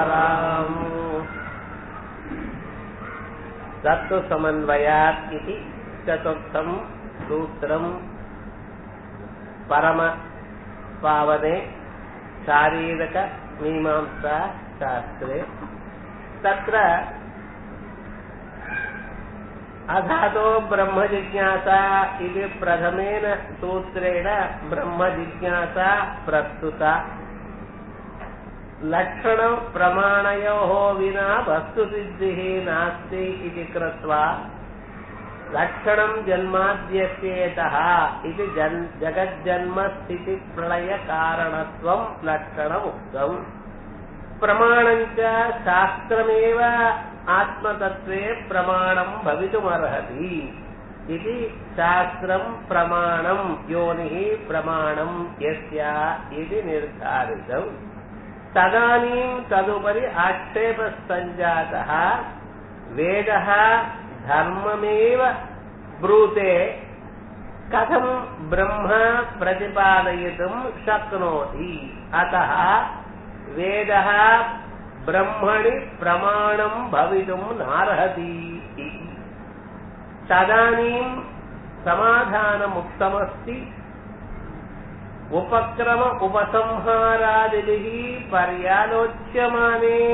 परम्पराम् तत्त्वसमन्वयात् इति चतुर्थम् सूत्रम् परमपावने शारीरकमीमांसा शास्त्रे तत्र अधातो ब्रह्मजिज्ञासा इति प्रथमेन सूत्रेण ब्रह्मजिज्ञासा प्रस्तुता लक्षणप्रमाणयोः विना वस्तुसिद्धिः नास्ति इति कृत्वा लक्षणम् जन्माद्यस्येतः इति जन् जगज्जन्मस्थितिप्रलयकारणत्वम् लक्षणमुक्तम् प्रमाणञ्च शास्त्रमेव आत्मतत्त्वे प्रमाणम् भवितुमर्हति इति शास्त्रम् प्रमाणम् योनिः प्रमाणम् यस्य इति निर्धारितम् तदानीम् तदुपरि आक्षेपः सञ्जातः वेदः धर्ममेव ब्रूते कथम् ब्रह्म प्रतिपादयितुम् शक्नोति अतः वेदः ब्रह्मणि प्रमाणम् भवितुम् नार्हति इति तदानीम् समाधानमुक्तमस्ति उपक्रम उपसंहारादिभिः पर्यालोच्यमाने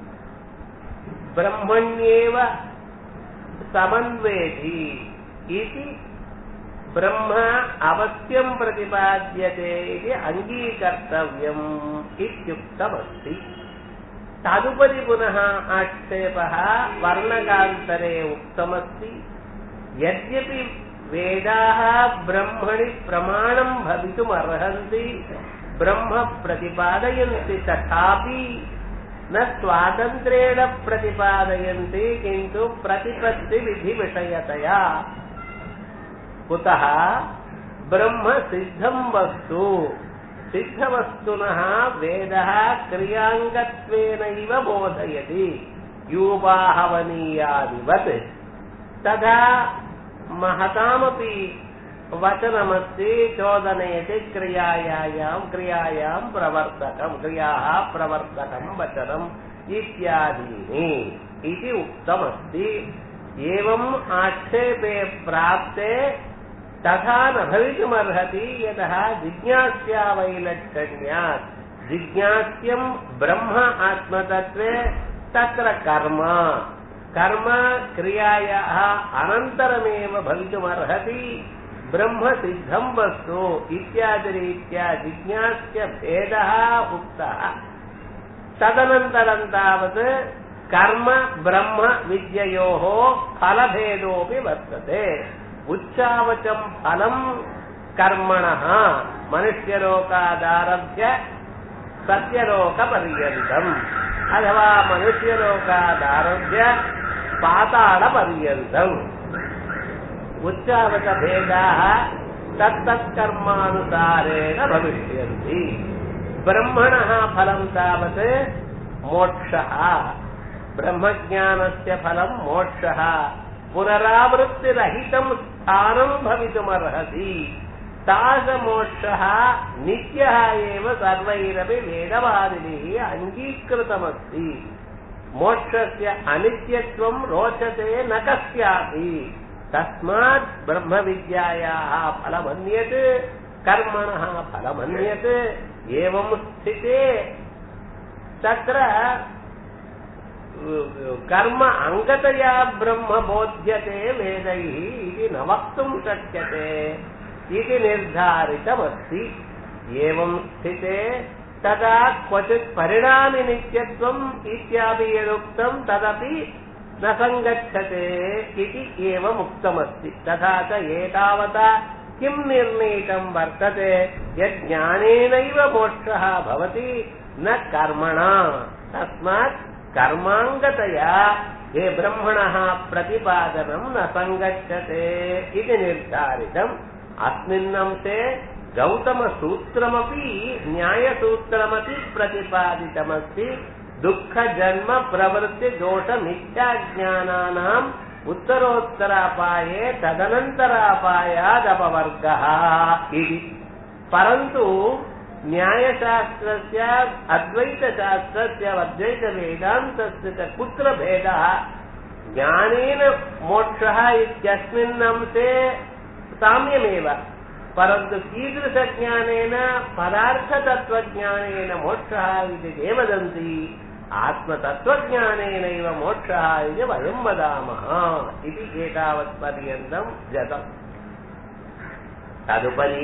ब्रह्मण्येव समन्वेति इति ब्रह्म अवश्यम् प्रतिपाद्यते इति अङ्गीकर्तव्यम् इत्युक्तमस्ति तदुपरि पुनः आक्षेपः वर्णकान्तरे उक्तमस्ति यद्यपि वेदाः ब्रह्मणि प्रमाणम् भवितुमर्हन्ति ब्रह्म प्रतिपादयन्ति तथापि न स्वातन्त्र्येण प्रतिपादयन्ति किन्तु प्रतिपत्तिविधिविषयतया कुतः ब्रह्म सिद्धम् वस्तु सिद्धवस्तुनः वेदः क्रियाङ्गत्वेनैव बोधयति यूपाहवनीयादिवत् तथा महतामपि वचनमस्ति चोदनयति क्रियायाम् क्रियायाम् प्रवर्तकम् क्रियाः प्रवर्तकम् वचनम् इत्यादीनि इति उक्तमस्ति एवम् आक्षेपे प्राप्ते तथा न भवितुमर्हति यतः जिज्ञास्या वैलक्षण्यात् जिज्ञास्यम् ब्रह्म आत्मतत्त्वे तत्र कर्म कर्म क्रियायाः अनन्तरमेव भवितुमर्हति ब्रह्म सिद्धम् वस्तु इत्यादिरीत्या जिज्ञास्य भेदः उक्तः तदनन्तरम् तावत् कर्म ब्रह्म विद्ययोः फलभेदोऽपि वर्तते उच्चावचम् फलम् कर्मणः मनुष्यलोकादारभ्य सत्यलोकपर्यन्तम् अथवा मनुष्यलोकादारभ्य पातालपर्यन्तम् उच्चावचभेदाः तत्तत्कर्मानुसारेण भविष्यन्ति ब्रह्मणः फलम् तावत् मोक्षः ब्रह्मज्ञानस्य फलम् मोक्षः पुनरावृत्तिरहितम् स्थानम् भवितुमर्हति तादृशमोक्षः नित्यः एव सर्वैरपि वेदवादिभिः अङ्गीकृतमस्ति मोक्षस्य अनित्यत्वम् रोचते न कस्यापि तस्मात् ब्रह्मविद्यायाः फलमन्यत् कर्मणः फलमन्यत् एवम् स्थिते तत्र कर्म अङ्गतया ब्रह्म बोध्यते वेदैः इति न वक्तुम् शक्यते इति निर्धारितमस्ति एवम् स्थिते तदा क्वचित् परिणामिनित्यत्वम् इत्यादि यदुक्तम् तदपि न सङ्गच्छते इति एवमुक्तमस्ति तथा च एतावता किम् निर्णीतम् वर्तते यज्ञानेनैव मोक्षः भवति न कर्मणा तस्मात् कर्माङ्गतया हे ब्रह्मणः प्रतिपादनम् न सङ्गच्छते इति निर्धारितम् अस्मिन्नंशे गौतमसूत्रमपि न्यायसूत्रमपि प्रतिपादितमस्ति दुःखजन्म प्रवृत्तिदोषमिथ्याज्ञानानाम् उत्तरोत्तरापाये तदनन्तरापायादपवर्गः इति परन्तु न्यायशास्त्रस्य अद्वैतशास्त्रस्य अद्वैतवेदान्तस्य च कुत्र भेदः ज्ञानेन मोक्षः इत्यस्मिन् अंशे साम्यमेव परन्तु कीदृशज्ञानेन पदार्थतत्त्वज्ञानेन मोक्षः इति ते वदन्ति आत्मतत्त्वज्ञानेनैव मोक्षः इति वयं वदामः इति एतावत्पर्यन्तं गतम् तदुपरि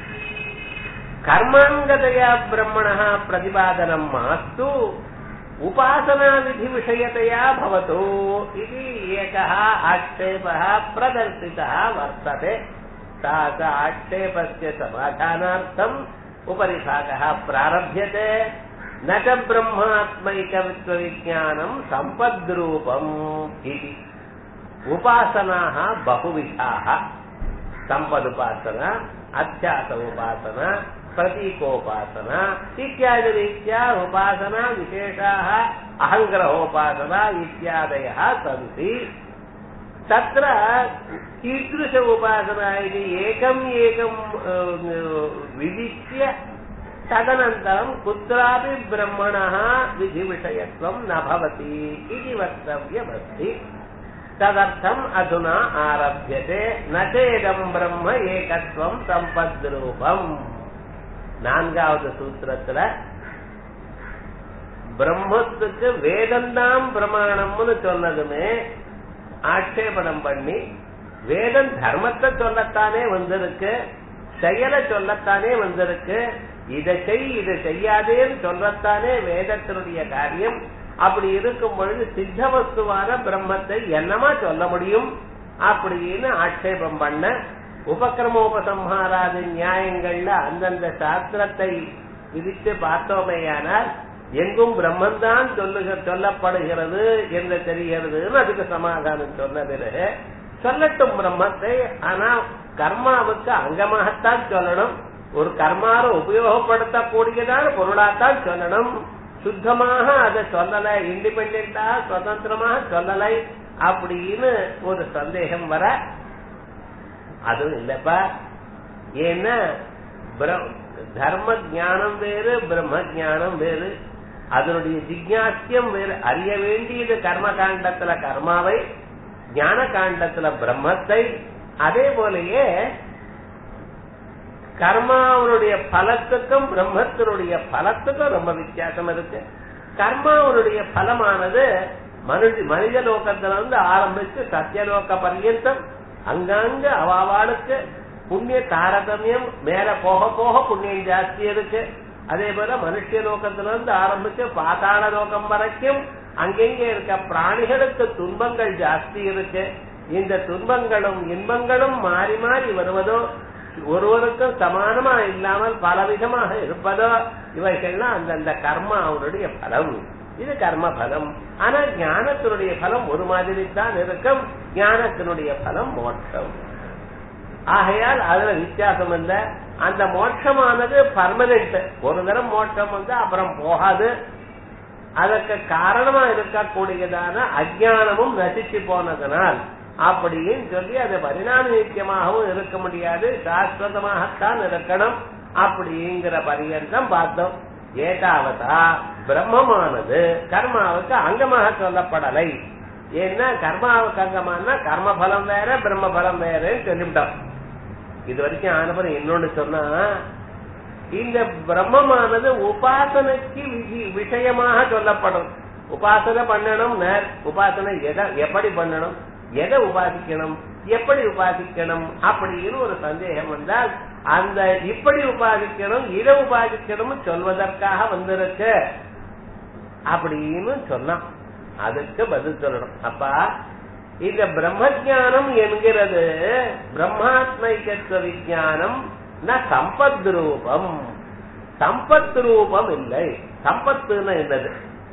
कर्माङ्गतया ब्रह्मणः प्रतिपादनं मास्तु उपासनाविधिविषयतया भवतु इति एकः आक्षेपः प्रदर्शितः वर्तते सा च आक्षेपस्य समाधानार्थम् उपरि भागः प्रारभ्यते न च ब्रह्मात्मैकवित्वविज्ञानम् सम्पद्रूपम् इति उपासनाः बहुविधाः सम्पदुपासना अध्यास उपासना प्रतीकोपासना इत्यादिरीत्या उपासना विशेषाः अहङ्ग्रहोपासना इत्यादयः सन्ति तत्र कीदृश उपासना इति एकम् एकं विविच्य तदनन्तरं कुत्रापि ब्रह्मणः विधिविषयत्वं न भवति इति वक्तव्यमस्ति तदर्थम् अधुना आरभ्यते न चेदं ब्रह्म ஏகத்துவம் சம்பத்ரூபம் நான்காவது சூத்திரத்துல பிரம்மத்துக்கு வேதம்தான் பிரமாணம்னு சொன்னதுமே ஆட்சேபணம் பண்ணி வேதம் தர்மத்தை சொல்லத்தானே வந்திருக்கு செயலை சொல்லத்தானே வந்திருக்கு இதை செய் இதை செய்யாதேன்னு சொல்லத்தானே வேதத்தினுடைய காரியம் அப்படி இருக்கும் பொழுது சித்த வஸ்துவான பிரம்மத்தை என்னமா சொல்ல முடியும் அப்படின்னு ஆட்சேபம் பண்ண உபக்கிரமோபசம்ஹாராதி நியாயங்கள்ல அந்தந்த சாஸ்திரத்தை விதித்து பார்த்தோமேயானால் எங்கும் பிரம்மன்தான் சொல்லுக சொல்லப்படுகிறது என்று தெரிகிறதுன்னு அதுக்கு சமாதானம் சொன்ன பிறகு சொல்லட்டும் பிரம்மத்தை ஆனா கர்மாவுக்கு அங்கமாகத்தான் சொல்லணும் ஒரு கர்மாவை உபயோகப்படுத்தக்கூடியதான பொருளாத்தான் சொல்லணும் சுத்தமாக அதை சொல்லல இண்டிபெண்டா சுதந்திரமாக சொல்லலை அப்படின்னு ஒரு சந்தேகம் வர அதுவும் இல்லப்பா ஏன்னா தர்ம ஜானம் வேறு பிரம்ம ஜானம் வேறு அதனுடைய ஜிக்யாசியம் வேறு அறிய வேண்டியது கர்ம காண்டத்துல கர்மாவை ஞான காண்டத்துல பிரம்மத்தை அதே போலயே கர்மாவனுடைய பலத்துக்கும் பிரம்மத்தினுடைய பலத்துக்கும் ரொம்ப வித்தியாசம் இருக்கு கர்மாவனுடைய பலமானது மனுஷ மனித லோகத்துல இருந்து ஆரம்பிச்சு சத்தியலோக பர்யந்தம் அங்கங்க அவாவாளுக்கு புண்ணிய தாரதமியம் மேல போக போக புண்ணியம் ஜாஸ்தி இருக்கு அதே போல மனுஷ லோகத்துல இருந்து ஆரம்பிச்சு பாதாள லோகம் வரைக்கும் அங்கெங்க இருக்க பிராணிகளுக்கு துன்பங்கள் ஜாஸ்தி இருக்கு இந்த துன்பங்களும் இன்பங்களும் மாறி மாறி வருவதோ ஒருவருக்கும் சமானமா இல்லாமல் பலவிதமாக இருப்பதோ இவைகள்லாம் அந்தந்த கர்மா அவருடைய பலம் இது கர்ம பலம் ஆனா ஞானத்தினுடைய பலம் ஒரு மாதிரி தான் இருக்கும் ஞானத்தினுடைய பலம் மோட்சம் ஆகையால் அதுல வித்தியாசம் இல்ல அந்த மோட்சமானது பர்மனன்ட் ஒரு தரம் மோட்சம் வந்து அப்புறம் போகாது அதற்கு காரணமா இருக்கக்கூடியதான அஜானமும் நசிச்சு போனதனால் அப்படின்னு சொல்லி அது பரிணாம நித்தியமாகவும் இருக்க முடியாது சாஸ்வதமாகத்தான் இருக்கணும் அப்படிங்கிற பரியந்தம் பார்த்தோம் ஏதாவதா பிரம்மமானது கர்மாவுக்கு அங்கமாக சொல்லப்படலை ஏன்னா கர்மாவுக்கு அங்கமானா கர்ம பலம் வேற பிரம்ம பலம் வேறன்னு சொல்லிவிட்டோம் இது வரைக்கும் ஆனபுரம் இன்னொன்னு சொன்னா இந்த பிரம்மமானது உபாசனைக்கு விஷயமாக சொல்லப்படும் உபாசனை பண்ணணும் உபாசனை எதை எப்படி பண்ணணும் எதை உபாசிக்கணும் எப்படி உபாசிக்கணும் அப்படின்னு ஒரு சந்தேகம் வந்தால் அந்த இப்படி உபாசிக்கணும் இதை உபாசிக்கணும் சொல்வதற்காக வந்திருக்கு அப்படின்னு சொன்னான் அதுக்கு பதில் சொல்லணும் அப்பா இந்த பிரம்மஜானம் என்கிறது பிரம்மாத்மைகத்துவ விஜானம் ந சம்பத் ரூபம் சம்பத் ரூபம் இல்லை சம்பத்துன்னா என்னது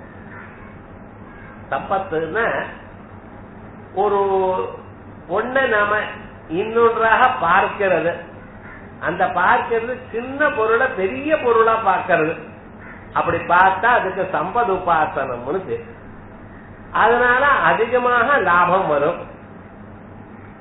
சம்பத்துன்னா ஒரு ஒண்ண நாம இன்னொன்றாக பார்க்கிறது அந்த பார்க்கிறது சின்ன பொருளை பெரிய பொருளா பார்க்கிறது அப்படி பார்த்தா அதுக்கு சம்பத் உபாசனம்னு பேர் அதனால அதிகமாக லாபம் வரும்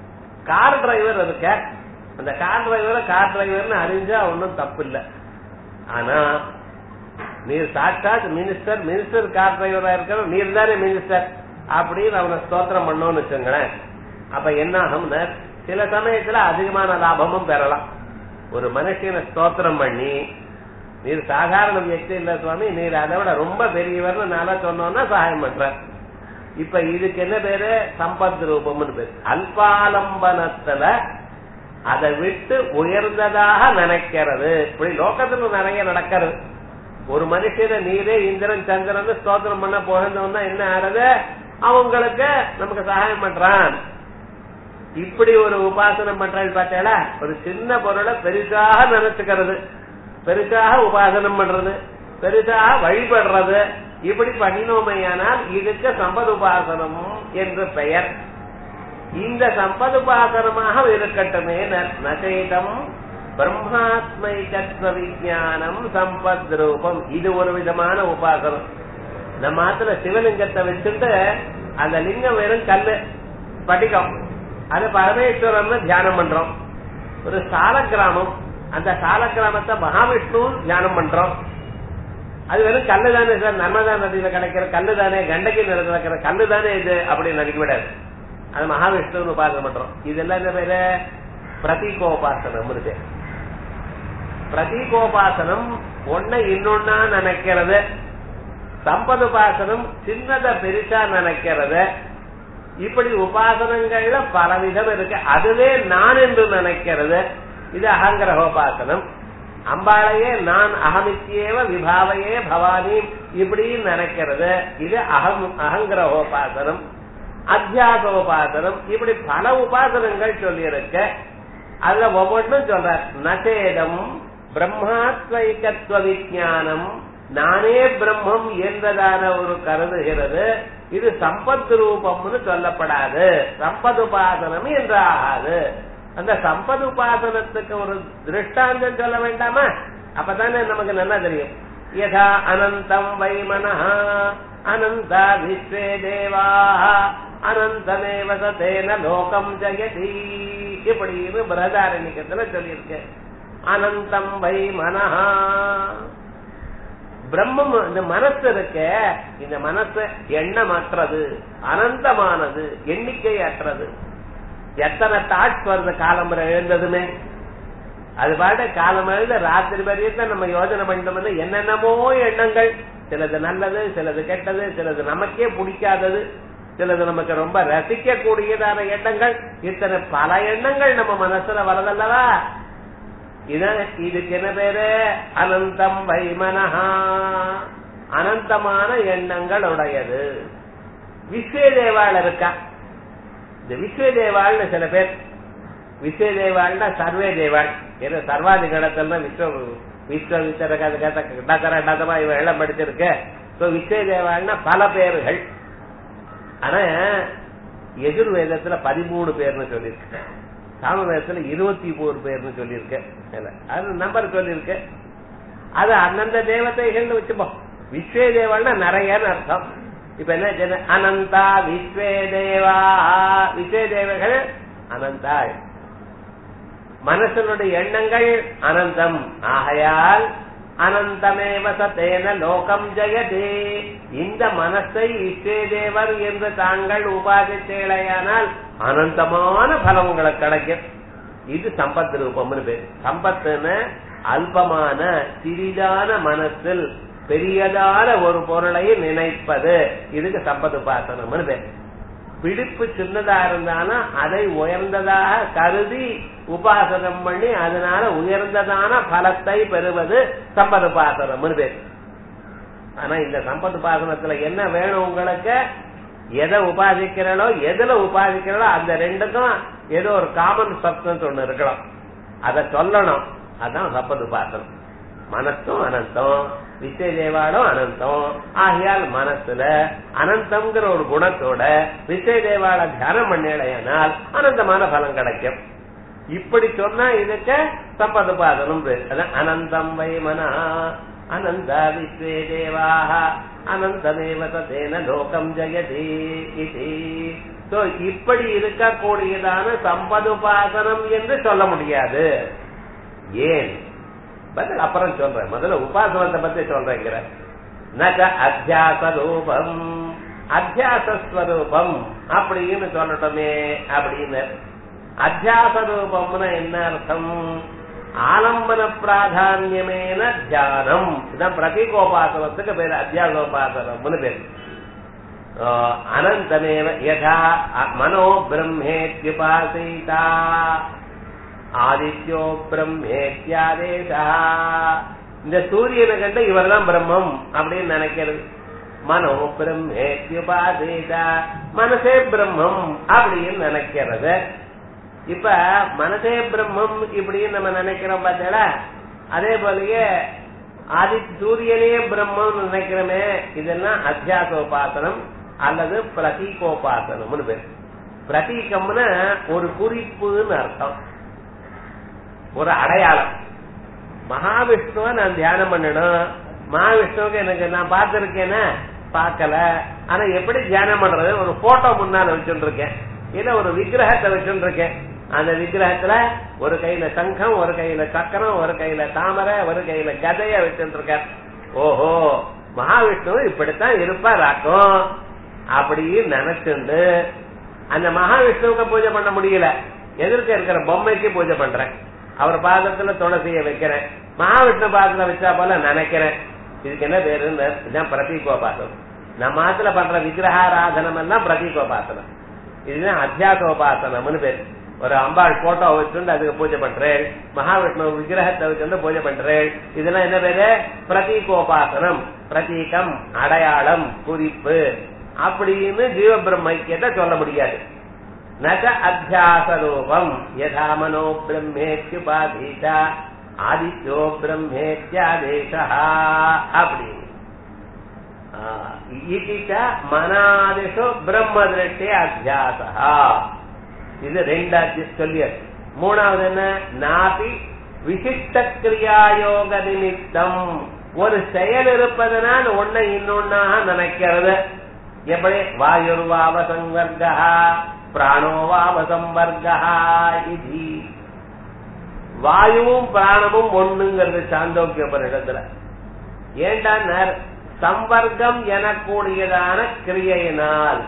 கார் டிரைவர் இருக்க அந்த கார் டிரைவரை கார் டிரைவர்னு அறிஞ்சா ஒன்றும் தப்பு இல்லை ஆனா நீர் சாட்சாத் மினிஸ்டர் மினிஸ்டர் கார் டிரைவரா இருக்கிற நீர் தானே மினிஸ்டர் அப்படின்னு அவனை ஸ்தோத்திரம் பண்ணோம்னு வச்சுங்களேன் அப்ப என்ன ஆகும்னா சில சமயத்துல அதிகமான லாபமும் பெறலாம் ஒரு மனுஷனை ஸ்தோத்திரம் பண்ணி நீர் சாதாரண வியக்தி இல்ல சுவாமி நீர் அதை விட ரொம்ப பெரியவர்னு நாளா சொன்னோம்னா சகாயம் பண்ற இப்ப இதுக்கு என்ன பேரு சம்பத் ரூபம்னு பேரு அல்பாலம்பனத்துல அதை விட்டு உயர்ந்ததாக நினைக்கிறது இப்படி லோகத்துல நிறைய நடக்கிறது ஒரு மனுஷனை நீரே இந்திரன் சந்திரன் ஸ்தோத்திரம் பண்ண போகிறவன் என்ன ஆறது அவங்களுக்கு நமக்கு சகாயம் பண்றான் இப்படி ஒரு உபாசனம் பண்றது பார்த்தேடா ஒரு சின்ன பொருளை பெருசாக நினைச்சுக்கிறது பெருசாக உபாசனம் பண்றது பெருசாக வழிபடுறது இப்படி பண்ணினோமையானால் இதுக்கு சம்பது உபாசனம் என்று பெயர் இந்த சம்பது உபாசனமாக இருக்கட்டுமே நசேதம் பிரம்மாத்மைகத்வ விஜானம் சம்பத் ரூபம் இது ஒரு விதமான உபாசனம் நம்ம ஆத்துல சிவலிங்கத்தை வச்சுட்டு அந்த லிங்கம் வெறும் கல்லு படிகம் அது பரமேஸ்வரன் தியானம் பண்றோம் ஒரு சால கிராமம் அந்த சால கிராமத்தை மகாவிஷ்ணு தியானம் பண்றோம் அது வெறும் கல்லு தானே சார் நர்மதா நதியில கிடைக்கிற கல்லு தானே கண்டகி நிலத்துல கிடைக்கிற கல்லு தானே இது அப்படின்னு நினைக்க விடாது அது மகாவிஷ்ணு உபாசனம் பண்றோம் இதெல்லாம் என்ன பேரு பிரதீகோபாசனம் இருக்கு பிரதீகோபாசனம் ஒன்ன இன்னொன்னா நினைக்கிறது சம்பதுபாசனம் சின்னத பெருசா நினைக்கிறது இப்படி உபாசனங்கள்ல பலவிதம் இருக்கு அதுவே நான் என்று நினைக்கிறது இது அகங்கிரகோபாசனம் அம்பாளையே நான் அகமித்தியேவ விபாவையே பவானி இப்படி நினைக்கிறது இது அகம் அகங்கிரகோபாசனம் அத்தியாசோபாசனம் இப்படி பல உபாசனங்கள் சொல்லி இருக்க அதுல ஒவ்வொன்றும் சொல்ற நசேதம் பிரம்மாத்வைகத்துவ விஜானம் நானே பிரம்மம் என்றதான ஒரு கருதுகிறது இது சம்பத் ரூபம்னு சொல்லப்படாது சம்பது உபாசனம் என்று ஆகாது அந்த சம்பது உபாசனத்துக்கு ஒரு திருஷ்டாந்தம் சொல்ல வேண்டாமா அப்பதானே நமக்கு நல்லா தெரியும் யதா அனந்தம் வை மனஹா அனந்தா விஸ்வே தேவா அனந்தமேவ சதேன லோகம் ஜெயதி இப்படின்னு பிரதாரணிக்கத்துல சொல்லியிருக்கு அனந்தம் வை மனஹா பிரம்மம் இந்த மனசு இருக்க இந்த மனசு எண்ணமற்றது அனந்தமானது எண்ணிக்கையற்றது எத்தனை தாட்ஸ் வருது காலம்புரை எழுந்ததுமே அது பாட்டு காலம் எழுத ராத்திரி வரையும் நம்ம யோஜனை பண்ணிட்டோம்னா என்னென்னமோ எண்ணங்கள் சிலது நல்லது சிலது கெட்டது சிலது நமக்கே பிடிக்காதது சிலது நமக்கு ரொம்ப ரசிக்க கூடியதான எண்ணங்கள் இத்தனை பல எண்ணங்கள் நம்ம மனசுல வரதல்லவா இதான் இதுக்கு என்ன பேரு அனந்தம் வைமனஹா அனந்தமான எண்ணங்கள் உடையது விஸ்வதேவாள் இருக்கா இந்த விஸ்வதேவாள்னு சில பேர் விஸ்வதேவாள்னா சர்வே தேவாள் ஏதோ சர்வாதிகடத்துல விஸ்வ விஸ்வ வித்தரகதமா இவ எல்லாம் படிச்சிருக்க சோ விஸ்வதேவாள்னா பல பேர்கள் ஆனா எதிர்வேதத்துல பதிமூணு பேர்னு சொல்லியிருக்க சாமவேதத்துல இருபத்தி மூணு பேர்னு சொல்லியிருக்க அது நம்பர் சொல்லியிருக்க அது அந்தந்த தேவதைகள் வச்சுப்போம் விஸ்வே தேவாள்னா நிறையன்னு அர்த்தம் இப்ப என்ன அனந்தா விஸ்வே தேவா விஸ்வே தேவர்கள் அனந்தாள் மனசனுடைய எண்ணங்கள் அனந்தம் ஆகையால் அனந்தமேவ சத்தேன லோகம் ஜெயதே இந்த மனசை இஷ்டேதேவர் என்று தாங்கள் உபாதித்தேளையானால் அனந்தமான பலம் உங்களுக்கு கிடைக்கும் இது சம்பத் ரூபம்னு பேர் சம்பத்துன்னு அல்பமான சிறிதான மனசில் பெரியதான ஒரு பொருளை நினைப்பது இதுக்கு சம்பத் உபாசனம்னு பேர் பிடிப்பு சின்னதா இருந்தாலும் அதை உயர்ந்ததாக கருதி உபாசனம் பண்ணி அதனால உயர்ந்ததான பலத்தை பெறுவது சம்பத் உபாசனம்னு பேர் ஆனா இந்த சம்பத் உபாசனத்துல என்ன வேணும் உங்களுக்கு எதை உபாதிக்கிறளோ எதுல உபாதிக்கிறளோ அந்த ரெண்டுக்கும் ஏதோ ஒரு காமன் சப்தன்ஸ் ஒண்ணு இருக்கலாம் அத சொல்லணும் அதான் சம்பத் உபாசனம் மனசும் அனந்தம் விசய தேவாலும் அனந்தம் ஆகையால் மனசுல அனந்தம்ங்கிற ஒரு குணத்தோட விசய தேவால தியானம் பண்ணலையானால் அனந்தமான பலம் கிடைக்கும் இப்படி சொன்னா இதுக்கு சம்பதுபாதனம் அதான் அனந்தம் வை மனா அனந்த விஸ்வே தேவாக அனந்தமேவ ததேன லோகம் ஜெயதி இது சோ இப்படி இருக்கக்கூடியதான சம்பதுபாசனம் என்று சொல்ல முடியாது ஏன் பதில் அப்புறம் சொல்றேன் முதல்ல உபாசனத்தை பத்தி சொல்றேங்கிற நக அத்தியாச ரூபம் அத்தியாசஸ்வரூபம் அப்படின்னு சொல்லட்டுமே அப்படின்னு அத்தியாச ரூபம்னு என்ன அர்த்தம் ஆலம்பன பிராதான்யமேன தியானம் இதான் பிரதீகோபாசனத்துக்கு பேரு அத்தியாசோபாசனம்னு பேரு அனந்தமேவ யதா மனோ பிரம்மேத்யுபாசீதா ஆதித்யோ பிரம்மேத்யாதேசா இந்த சூரியனை கண்டு இவர் தான் பிரம்மம் அப்படின்னு நினைக்கிறது மனோ பிரம்மேத்யுபாசீதா மனசே பிரம்மம் அப்படின்னு நினைக்கிறது இப்ப மனசே பிரம்மம் இப்படின்னு நம்ம நினைக்கிறோம் பார்த்தா அதே போலயே ஆதி சூரியனே பிரம்மம் நினைக்கிறோமே இதெல்லாம் அத்தியாசோபாசனம் அல்லது பிரதீகோபாசனம்னு பேர் பிரதீகம்னா ஒரு குறிப்புன்னு அர்த்தம் ஒரு அடையாளம் மகாவிஷ்ணுவை நான் தியானம் பண்ணணும் மகாவிஷ்ணுவுக்கு எனக்கு நான் பார்த்திருக்கேன்னா பார்க்கல ஆனா எப்படி தியானம் பண்றது ஒரு போட்டோ முன்னால வச்சுட்டு இருக்கேன் இல்ல ஒரு விக்கிரகத்தை வச்சுட்டு இருக்கேன் அந்த விக்கிரகத்துல ஒரு கையில சங்கம் ஒரு கையில சக்கரம் ஒரு கையில தாமரை ஒரு கையில கதைய வச்சுட்டு இருக்க ஓஹோ மகாவிஷ்ணு இப்படித்தான் இருப்பாராக்கும் அப்படின்னு நினைச்சுண்டு அந்த மகாவிஷ்ணுவுக்கு பூஜை பண்ண முடியல எதிர்க்க இருக்கிற பொம்மைக்கு பூஜை பண்றேன் அவர் பாதத்துல துளசிய வைக்கிறேன் மகாவிஷ்ணு பாதத்துல வச்சா போல நினைக்கிறேன் இதுக்கு என்ன பேருன்னு இதுதான் பிரதீகோபாசனம் நம்ம ஆத்துல பண்ற விக்கிரகாராதனம் எல்லாம் பிரதீகோபாசனம் இதுதான் அத்தியாசோபாசனம்னு பேரு ஒரு அம்பாள் போட்டோ வச்சுட்டு அதுக்கு பூஜை பண்றேன் மகாவிஷ்ணு விக்கிரகத்தை வச்சுட்டு பூஜை பண்றேன் இதெல்லாம் என்ன பேரு பிரதீகோபாசனம் பிரதீகம் அடையாளம் குறிப்பு அப்படின்னு ஜீவ பிரம்மைக்கியத்தை சொல்ல முடியாது நக அத்தியாச ரூபம் யதா மனோ பிரம்மேத்யுபாதீத ஆதித்யோ பிரம்மேத்யாதேச அப்படின்னு இதிச்ச மனாதிஷு பிரம்ம திருஷ்டி அத்தியாசா இது ரெண்டாச்சு சொல்லியாச்சு மூணாவது என்ன நாபி விசிஷ்ட கிரியாயோக நிமித்தம் ஒரு செயல் இருப்பதனால் ஒன்னை இன்னொன்னாக நினைக்கிறது எப்படி வாயுர்வாவ சங்கர்கா பிராணோவாவ சம்பர்கா இது வாயுவும் பிராணமும் ஒண்ணுங்கிறது சாந்தோக்கிய பரிடத்துல ஏண்டா சம்பர்க்கம் எனக்கூடியதான கிரியையினால்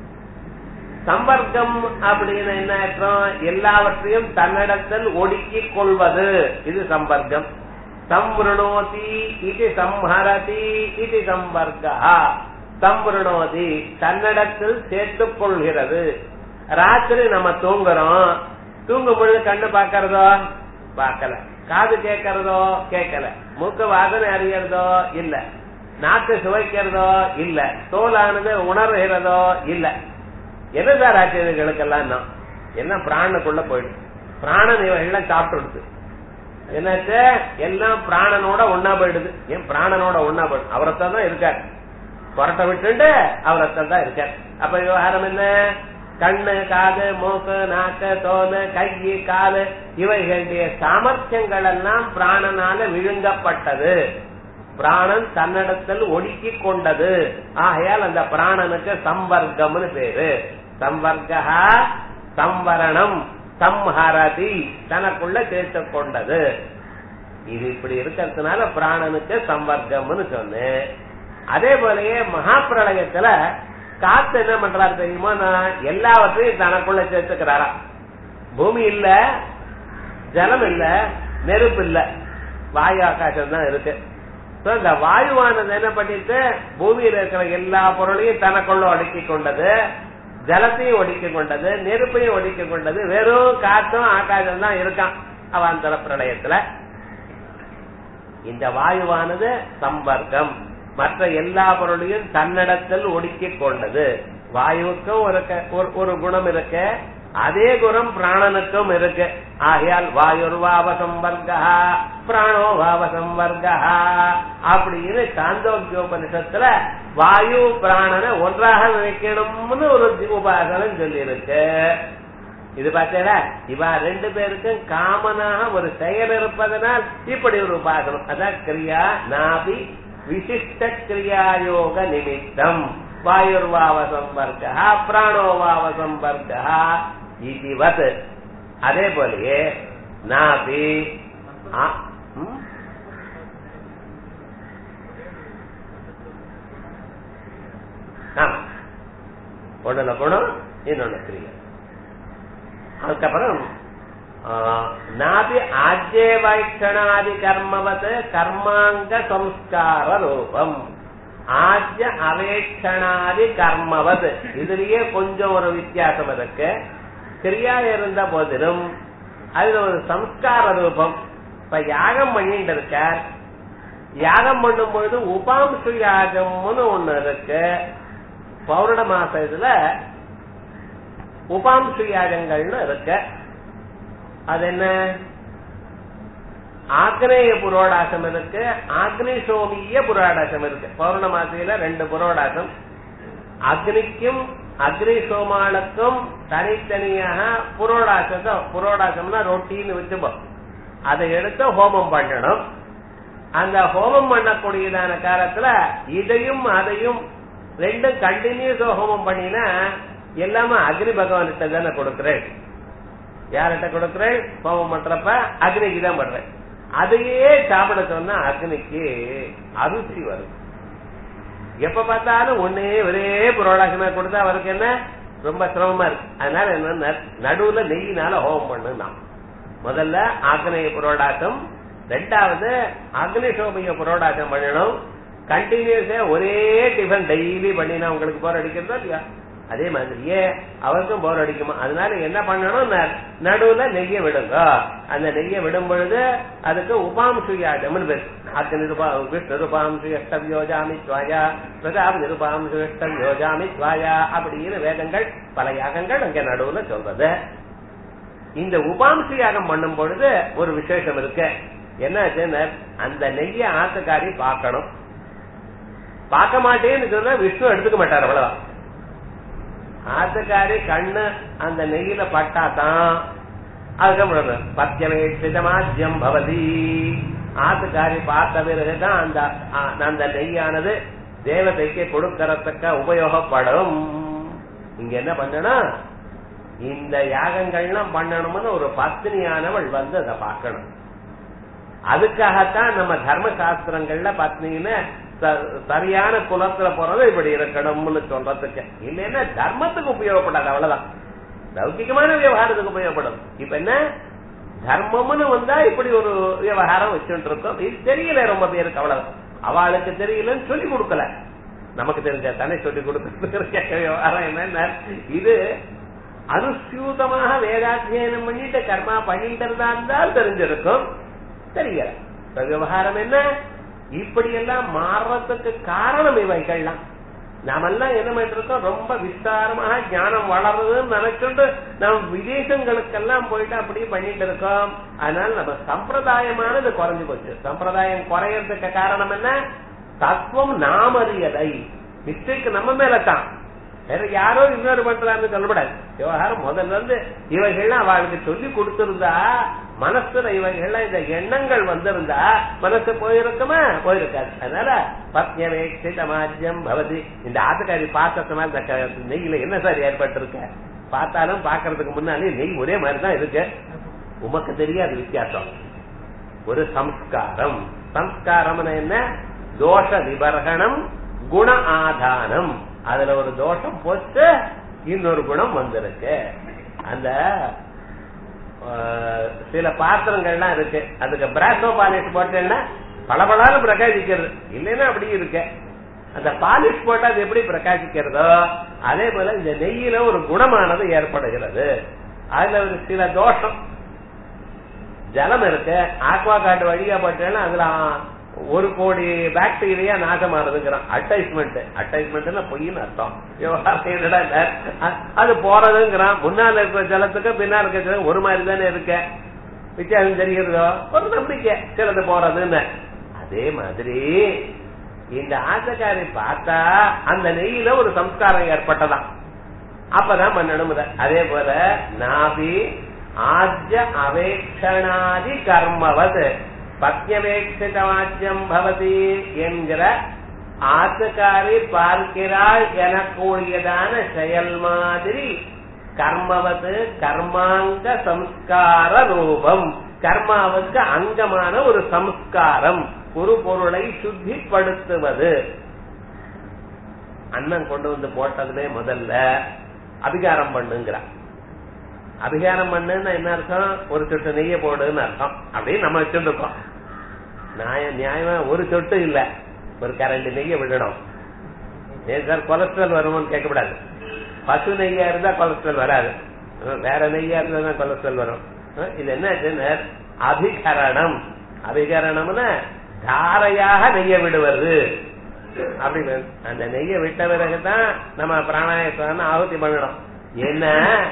சம்பர்க்கம் அப்படின்னு என்ன அர்த்தம் எல்லாவற்றையும் தன்னிடத்தில் ஒடுக்கிக் கொள்வது இது சம்பர்க்கம் சம்ருணோதி இது சம்ஹரதி இது சம்பர்க்கா சம்பிரணோதி தன்னிடத்தில் சேர்த்துக் கொள்கிறது ராத்திரி நம்ம தூங்குறோம் தூங்கும் பொழுது கண்ணு பாக்கிறதோ பார்க்கல காது கேட்கறதோ கேட்கல மூக்கு வாசனை அறியறதோ இல்ல நாக்கு சுவைக்கிறதோ இல்ல தோலானது உணர்கிறதோ இல்ல என்ன சார் ஆச்சு இதுகளுக்கெல்லாம் நான் என்ன பிராணனுக்குள்ள போயிடுச்சு பிராணன் எல்லாம் சாப்பிட்டு என்னாச்சு எல்லாம் பிராணனோட ஒன்னா போயிடுது ஏன் பிராணனோட ஒன்னா போயிடு அவரைத்தான் தான் இருக்காரு புரட்ட விட்டுட்டு அவரைத்தான் தான் இருக்கார் அப்ப விவகாரம் என்ன கண்ணு காது மூக்கு நாக்கு தோல் கை காலு இவைகளுடைய சாமர்த்தியங்கள் எல்லாம் பிராணனால விழுங்கப்பட்டது பிராணன் தன்னிடத்தில் ஒடுக்கி கொண்டது ஆகையால் அந்த பிராணனுக்கு சம்பர்க்கம்னு பேரு சம்பர்க்கா சம்வரணம் சம்ஹரதி தனக்குள்ள சேர்த்து கொண்டது இது இப்படி இருக்கிறதுனால பிராணனுக்கு சம்பர்க்கம்னு சொன்னேன் அதே போலயே மகா பிரளயத்துல காத்து என்ன பண்றாரு தெரியுமா நான் எல்லாவற்றையும் தனக்குள்ள சேர்த்துக்கிறாரா பூமி இல்ல ஜலம் இல்ல நெருப்பு இல்ல வாயு ஆகாசம் தான் இருக்கு இந்த வாயுவானது என்ன பண்ணிட்டு பூமியில இருக்கிற எல்லா பொருளையும் தனக்குள்ள ஒடுக்கி கொண்டது ஜலத்தையும் ஒடுக்கி கொண்டது நெருப்பையும் ஒடுக்கி கொண்டது வெறும் காற்றும் ஆகாசம் தான் இருக்கான் அவாந்தர பிரளயத்துல இந்த வாயுவானது சம்பர்க்கம் மற்ற எல்லா பொருளையும் தன்னிடத்தில் ஒடுக்கிக் கொண்டது வாயுவுக்கும் ஒரு ஒரு குணம் இருக்கு அதே குணம் பிராணனுக்கும் இருக்கு ஆகையால் வாயுர்வாவ சம்பர்கா பிராணோ வாவ சம்பர்கா அப்படின்னு சாந்தோக்கியோபனிஷத்துல வாயு பிராணனை ஒன்றாக நினைக்கணும்னு ஒரு உபாசனம் சொல்லி இருக்கு இது பார்த்தா இவா ரெண்டு பேருக்கும் காமனாக ஒரு செயல் இருப்பதனால் இப்படி ஒரு உபாசனம் அதான் கிரியா நாபி விசிஷ்ட கிரியாயோக நிமித்தம் வாயுர்வாவ சம்பர்க்கா பிராணோவாவ சம்பர்க்கா இதுவத் அதே போலயே நாபி ஒண்ணுல குணம் இன்னொன்னு கிரியா அதுக்கப்புறம் நாபி ஆஜ்யே வைக்ஷணாதி கர்மவத் கர்மாங்க சம்ஸ்கார ரூபம் ஆஜ்ய அவேட்சணாதி கர்மவத் இதுலயே கொஞ்சம் ஒரு வித்தியாசம் இருக்கு கிரியா இருந்த போதிலும் அதுல ஒரு சம்ஸ்கார ரூபம் இப்ப யாகம் பண்ணிட்டு இருக்கார் யாகம் பண்ணும் பொழுது உபாம்சு யாகம்னு ஒண்ணு இருக்கு பௌர்ண மாச இதுல உபாம்சு யாகங்கள்னு இருக்கு அது என்ன ஆக்னேய புரோடாசம் இருக்கு ஆக்னிசோமிய புரோடாசம் இருக்கு பௌர்ணமாசியில ரெண்டு புரோடாசம் அக்னிக்கும் அக்னி சோமானுக்கும் தனித்தனியாக புரோடாசத்தை புரோடாசம்னா ரொட்டின்னு வச்சுப்போம் அதை எடுத்து ஹோமம் பண்ணணும் அந்த ஹோமம் பண்ணக்கூடியதான காலத்துல இதையும் அதையும் ரெண்டும் கண்டினியூஸ் ஹோமம் பண்ணினா எல்லாமே அக்னி பகவான்கிட்ட தானே கொடுக்குறேன் யார்கிட்ட கொடுக்குறேன் ஹோமம் பண்றப்ப அக்னிக்கு தான் பண்றேன் அதையே சாப்பிட சொன்னா அக்னிக்கு அருசி வரும் எப்ப பார்த்தாலும் ஒன்னே ஒரே புரோடாசமா கொடுத்தா அவருக்கு என்ன ரொம்ப சிரமமா இருக்கு அதனால என்ன நடுவுல நெய்யினால ஹோமம் பண்ணுனா முதல்ல ஆக்னேய புரோடாசம் ரெண்டாவது அக்னிசோமிய புரோடாசம் பண்ணணும் கண்டினியூஸா ஒரே டிஃபன் டெய்லி பண்ணினா உங்களுக்கு போர் அடிக்கிறதோ இல்லையா அதே மாதிரியே அவருக்கும் போர் அடிக்குமா அதனால என்ன பண்ணணும் நடுவுல நெய்ய விடுங்க அந்த நெய்ய விடும் பொழுது அதுக்கு உபாம்சு யாகம்னு பேர் அத்து நிருபா விஷ்ணு ரூபாம்சு எஷ்டம் யோஜாமி துவாயா பிரதாப் நிருபாம்சு எஷ்டம் யோஜாமி துவாயா அப்படின்னு வேதங்கள் பல யாகங்கள் அங்க நடுவுல சொல்றது இந்த உபாம்சு யாகம் பண்ணும் பொழுது ஒரு விசேஷம் இருக்கு என்ன அந்த நெய்ய ஆத்துக்காரி பார்க்கணும் பார்க்க மாட்டேன்னு சொன்னா விஷ்ணு எடுத்துக்க மாட்டார் அவ்வளவுதான் ஆத்துக்காரி கண்ணு அந்த நெய்யில பட்டாதான் அதுக்கப்புறம் பத்தியமேட்சிதமாஜ்யம் பவதி ஆத்துக்காரி பார்த்த பிறகுதான் அந்த அந்த நெய்யானது தேவதைக்கு கொடுக்கறதுக்கு உபயோகப்படும் இங்க என்ன பண்ணணும் இந்த யாகங்கள்லாம் பண்ணணும்னு ஒரு பத்னியானவள் வந்து அதை பார்க்கணும் அதுக்காகத்தான் நம்ம தர்ம சாஸ்திரங்கள்ல பத்னின்னு சரியான குலத்துல போறது இப்படி இருக்கணும்னு சொல்றதுக்கு இல்லைன்னா தர்மத்துக்கு உபயோகப்படாது அவ்வளவுதான் லௌகிகமான விவகாரத்துக்கு உபயோகப்படும் இப்ப என்ன தர்மம்னு வந்தா இப்படி ஒரு விவகாரம் வச்சுட்டு இருக்கோம் இது தெரியல ரொம்ப பேருக்கு அவ்வளவு அவளுக்கு தெரியலன்னு சொல்லி கொடுக்கல நமக்கு தெரிஞ்ச தானே சொல்லி கொடுக்க விவகாரம் என்ன இது அனுசியூதமாக வேதாத்தியனம் பண்ணிட்டு கர்மா பண்ணிட்டு இருந்தால் தெரிஞ்சிருக்கும் தெரியல விவகாரம் என்ன இப்படி எல்லாம் மாறுறதுக்கு காரணம் இவைகள்லாம் நாமெல்லாம் என்ன பண்ணிட்டு இருக்கோம் ரொம்ப விஸ்தாரமாக ஞானம் வளருதுன்னு நினைச்சுட்டு நம்ம விதேசங்களுக்கெல்லாம் போயிட்டு அப்படியே பண்ணிட்டு இருக்கோம் அதனால நம்ம சம்பிரதாயமானது குறைஞ்சு போச்சு சம்பிரதாயம் குறையறதுக்கு காரணம் என்ன தத்துவம் நாமறியதை மிஸ்டேக் நம்ம மேலதான் வேற யாரோ இன்னொரு பண்றான்னு சொல்லப்படாது விவகாரம் முதல்ல இருந்து இவைகள்லாம் அவளுக்கு சொல்லி கொடுத்திருந்தா மனசுல இவைகள்லாம் இந்த எண்ணங்கள் வந்திருந்தா மனசு போயிருக்குமா போயிருக்காது அதனால பத்யவேட்சிதமாஜ்யம் பவதி இந்த ஆட்டுக்காரி பார்த்ததுனால இந்த நெய்யில என்ன சார் ஏற்பட்டிருக்க பார்த்தாலும் பாக்குறதுக்கு முன்னாலே நெய் ஒரே மாதிரி தான் இருக்கு உமக்கு தெரியாது வித்தியாசம் ஒரு சம்ஸ்காரம் சம்ஸ்காரம் என்ன தோஷ நிபர்கணம் குண ஆதானம் அதுல ஒரு தோஷம் போச்சு இன்னொரு குணம் வந்திருக்கு அந்த சில பாத்திரங்கள்லாம் இருக்கு அதுக்கு பிராசோ பாலிஷ் போட்டேன்னா பளபளான்னு பிரகாசிக்கிறது இல்லைன்னா அப்படி இருக்கு அந்த பாலிஷ் போட்டா அது எப்படி பிரகாசிக்கிறதோ அதே போல இந்த நெய்யில ஒரு குணமானது ஏற்படுகிறது அதுல ஒரு சில தோஷம் ஜலம் இருக்கு ஆக்வா காட்டு வழியா போட்டேன்னா அதுல ஒரு கோடி பாக்டீரியா நாசமானதுங்கிறான் அட்டைஸ்மெண்ட் அட்டைஸ்மெண்ட் பொய்ன்னு அர்த்தம் விவகாரம் என்னடா அது போறதுங்கிறான் முன்னால இருக்கிற ஜலத்துக்கு பின்னால இருக்கிற ஜலம் ஒரு மாதிரி தானே இருக்க வித்தியாசம் தெரிகிறதோ ஒரு நம்பிக்கை சிலது போறதுன்னு அதே மாதிரி இந்த ஆசக்காரி பார்த்தா அந்த நெய்யில ஒரு சம்ஸ்காரம் ஏற்பட்டதான் அப்பதான் பண்ணணும் அதே போல நாபி ஆஜ்ய அவேக்ஷணாதி கர்மவது பத்தியவேட்சிதவாச்சியம் பவதி என்கிற ஆத்துக்காரி பார்க்கிறாள் எனக்கூடியதான செயல் மாதிரி கர்மவது கர்மாங்க சம்ஸ்கார ரூபம் கர்மாவுக்கு அங்கமான ஒரு சம்ஸ்காரம் ஒரு பொருளை சுத்திப்படுத்துவது அண்ணன் கொண்டு வந்து போட்டதுலே முதல்ல அபிகாரம் பண்ணுங்கிறான் அபிகாரம் பண்ணுன்னா என்ன அர்த்தம் ஒரு சொட்டு நெய்ய போடுன்னு அர்த்தம் அப்படின்னு நம்ம வச்சுருக்கோம் நியாயம் நியாயமா ஒரு சொட்டு இல்ல ஒரு கரண்ட் நெய்ய விடணும் ஏன் சார் கொலஸ்ட்ரால் வருமான்னு கேட்கக்கூடாது பசு நெய்யா இருந்தா கொலஸ்ட்ரால் வராது வேற நெய்யா இருந்தா தான் கொலஸ்ட்ரால் வரும் இது என்ன அபிகரணம் அபிகரணம்னா தாரையாக நெய்ய விடுவது அப்படி அந்த நெய்ய விட்ட பிறகுதான் நம்ம பிராணாயத்தான் ஆகுதி பண்ணணும் என்ன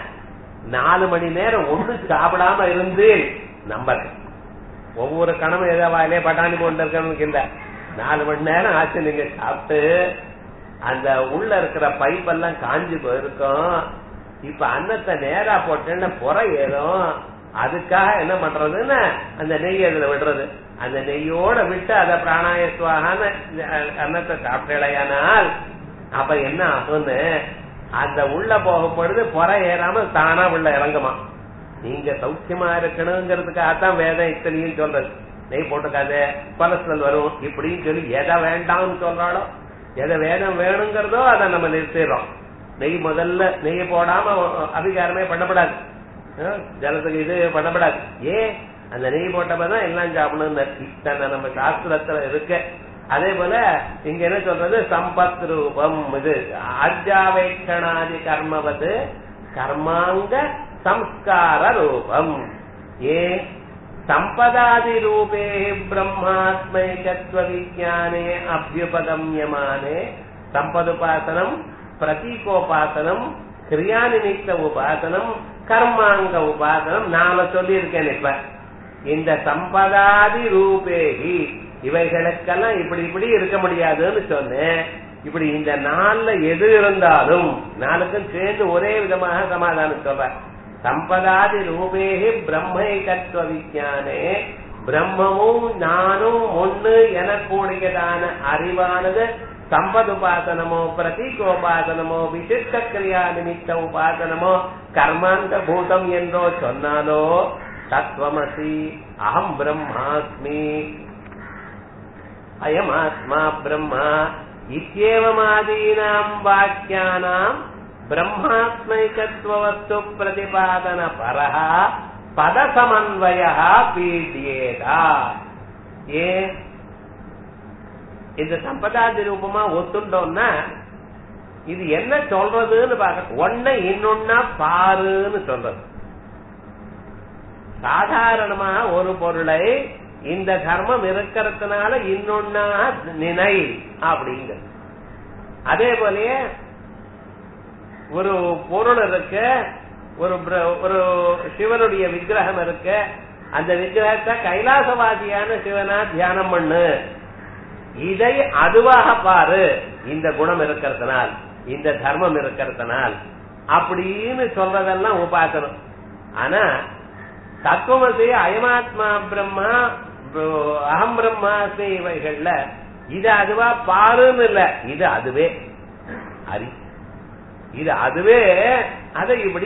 நாலு மணி நேரம் ஒண்ணு சாப்பிடாம இருந்து நம்பர் ஒவ்வொரு கணமும் ஏதோ வாயிலே பட்டாணி போட்டு இருக்கணும்னு இல்ல நாலு மணி நேரம் ஆச்சு நீங்க சாப்பிட்டு அந்த உள்ள இருக்கிற பைப் எல்லாம் காஞ்சி போயிருக்கும் இப்ப அன்னத்தை நேரா போட்டேன்னா புற ஏறும் அதுக்காக என்ன பண்றதுன்னு அந்த நெய் அதுல விடுறது அந்த நெய்யோட விட்டு அதை பிராணாயத்துவாக அன்னத்தை சாப்பிட்டலையானால் அப்ப என்ன ஆகும்னு அந்த உள்ள போகும் பொழுது புற ஏறாம தானா உள்ள இறங்குமா நீங்க சௌக்கியமா இருக்கணுங்கிறதுக்காகத்தான் வேதம் இத்தனையும் சொல்றது நெய் போட்டுக்காத கொலஸ்ட்ரால் வரும் இப்படின்னு சொல்லி எதை வேண்டாம்னு சொல்றாளோ எதை வேதம் வேணுங்கிறதோ அதை நம்ம நிறுத்திடுறோம் நெய் முதல்ல நெய் போடாம அபிகாரமே பண்ணப்படாது ஜலத்துக்கு இது பண்ணப்படாது ஏன் அந்த நெய் போட்டப்பதான் எல்லாம் சாப்பிடணும் இத்தனை நம்ம சாஸ்திரத்துல இருக்கு அதே போல இங்க என்ன சொல்றது சம்பத் ரூபம் இது ஆஜாவேட்சணாதி கர்மவது கர்மாங்க சம்ஸ்கார ரூபம் ஏ சம்பதாதி ரூபே பிரம்மாத்மைகத்வ விஜானே அபியுபகமியமானே சம்பதுபாசனம் பிரதீகோபாசனம் கிரியா நிமித்த உபாசனம் கர்மாங்க உபாசனம் நாம சொல்லி இருக்கேன் இப்ப இந்த சம்பதாதி ரூபேகி இவைகளுக்கெல்லாம் இப்படி இப்படி இருக்க முடியாதுன்னு சொன்னேன் இப்படி இந்த நாள்ல எது இருந்தாலும் நாளுக்கும் சேர்ந்து ஒரே விதமாக சமாதானம் சொல்ற சம்பதாதி ரூபேகி பிரம்மைகத்துவ விஜானே பிரம்மமும் நானும் ஒண்ணு எனக்கூடியதான அறிவானது சம்பதுபாசனமோ பிரதீகோபாசனமோ விசிஷ்ட கிரியா நிமித்த உபாசனமோ கர்மாந்த பூதம் என்றோ சொன்னாலோ தத்துவமசி அகம் பிரம்மாஸ்மி அயமாத்மா பிரம்மா இத்தியேவமாதீனாம் வாக்கியானாம் பிரம்மாத்மைகத்துவஸ்து பிரதிபாதன பரஹ பதசமன்வய பீடியேதா ஏ இந்த சம்பதாதி ரூபமா ஒத்துண்டோம்னா இது என்ன சொல்றதுன்னு பாக்க ஒன்ன இன்னொன்னா பாருன்னு சொல்றது சாதாரணமா ஒரு பொருளை இந்த தர்மம் இருக்கிறதுனால இன்னொன்னா நினை அப்படிங்க அதே போலயே ஒரு பொருள் இருக்கு ஒரு ஒரு சிவனுடைய விக்கிரகம் இருக்கு அந்த விக்கிரகத்தை கைலாசவாதியான சிவனா தியானம் பண்ணு இதை அதுவாக பாரு இந்த குணம் இருக்கிறதுனால் இந்த தர்மம் இருக்கிறதுனால் அப்படின்னு சொல்றதெல்லாம் உபாசனம் ஆனா தத்துவமசி அயமாத்மா பிரம்மா அகம் பிரம்மாஸ்மி இவைகள்ல இது அதுவா பாருன்னு இல்ல இது அதுவே அறி இது அதுவே அதை இப்படி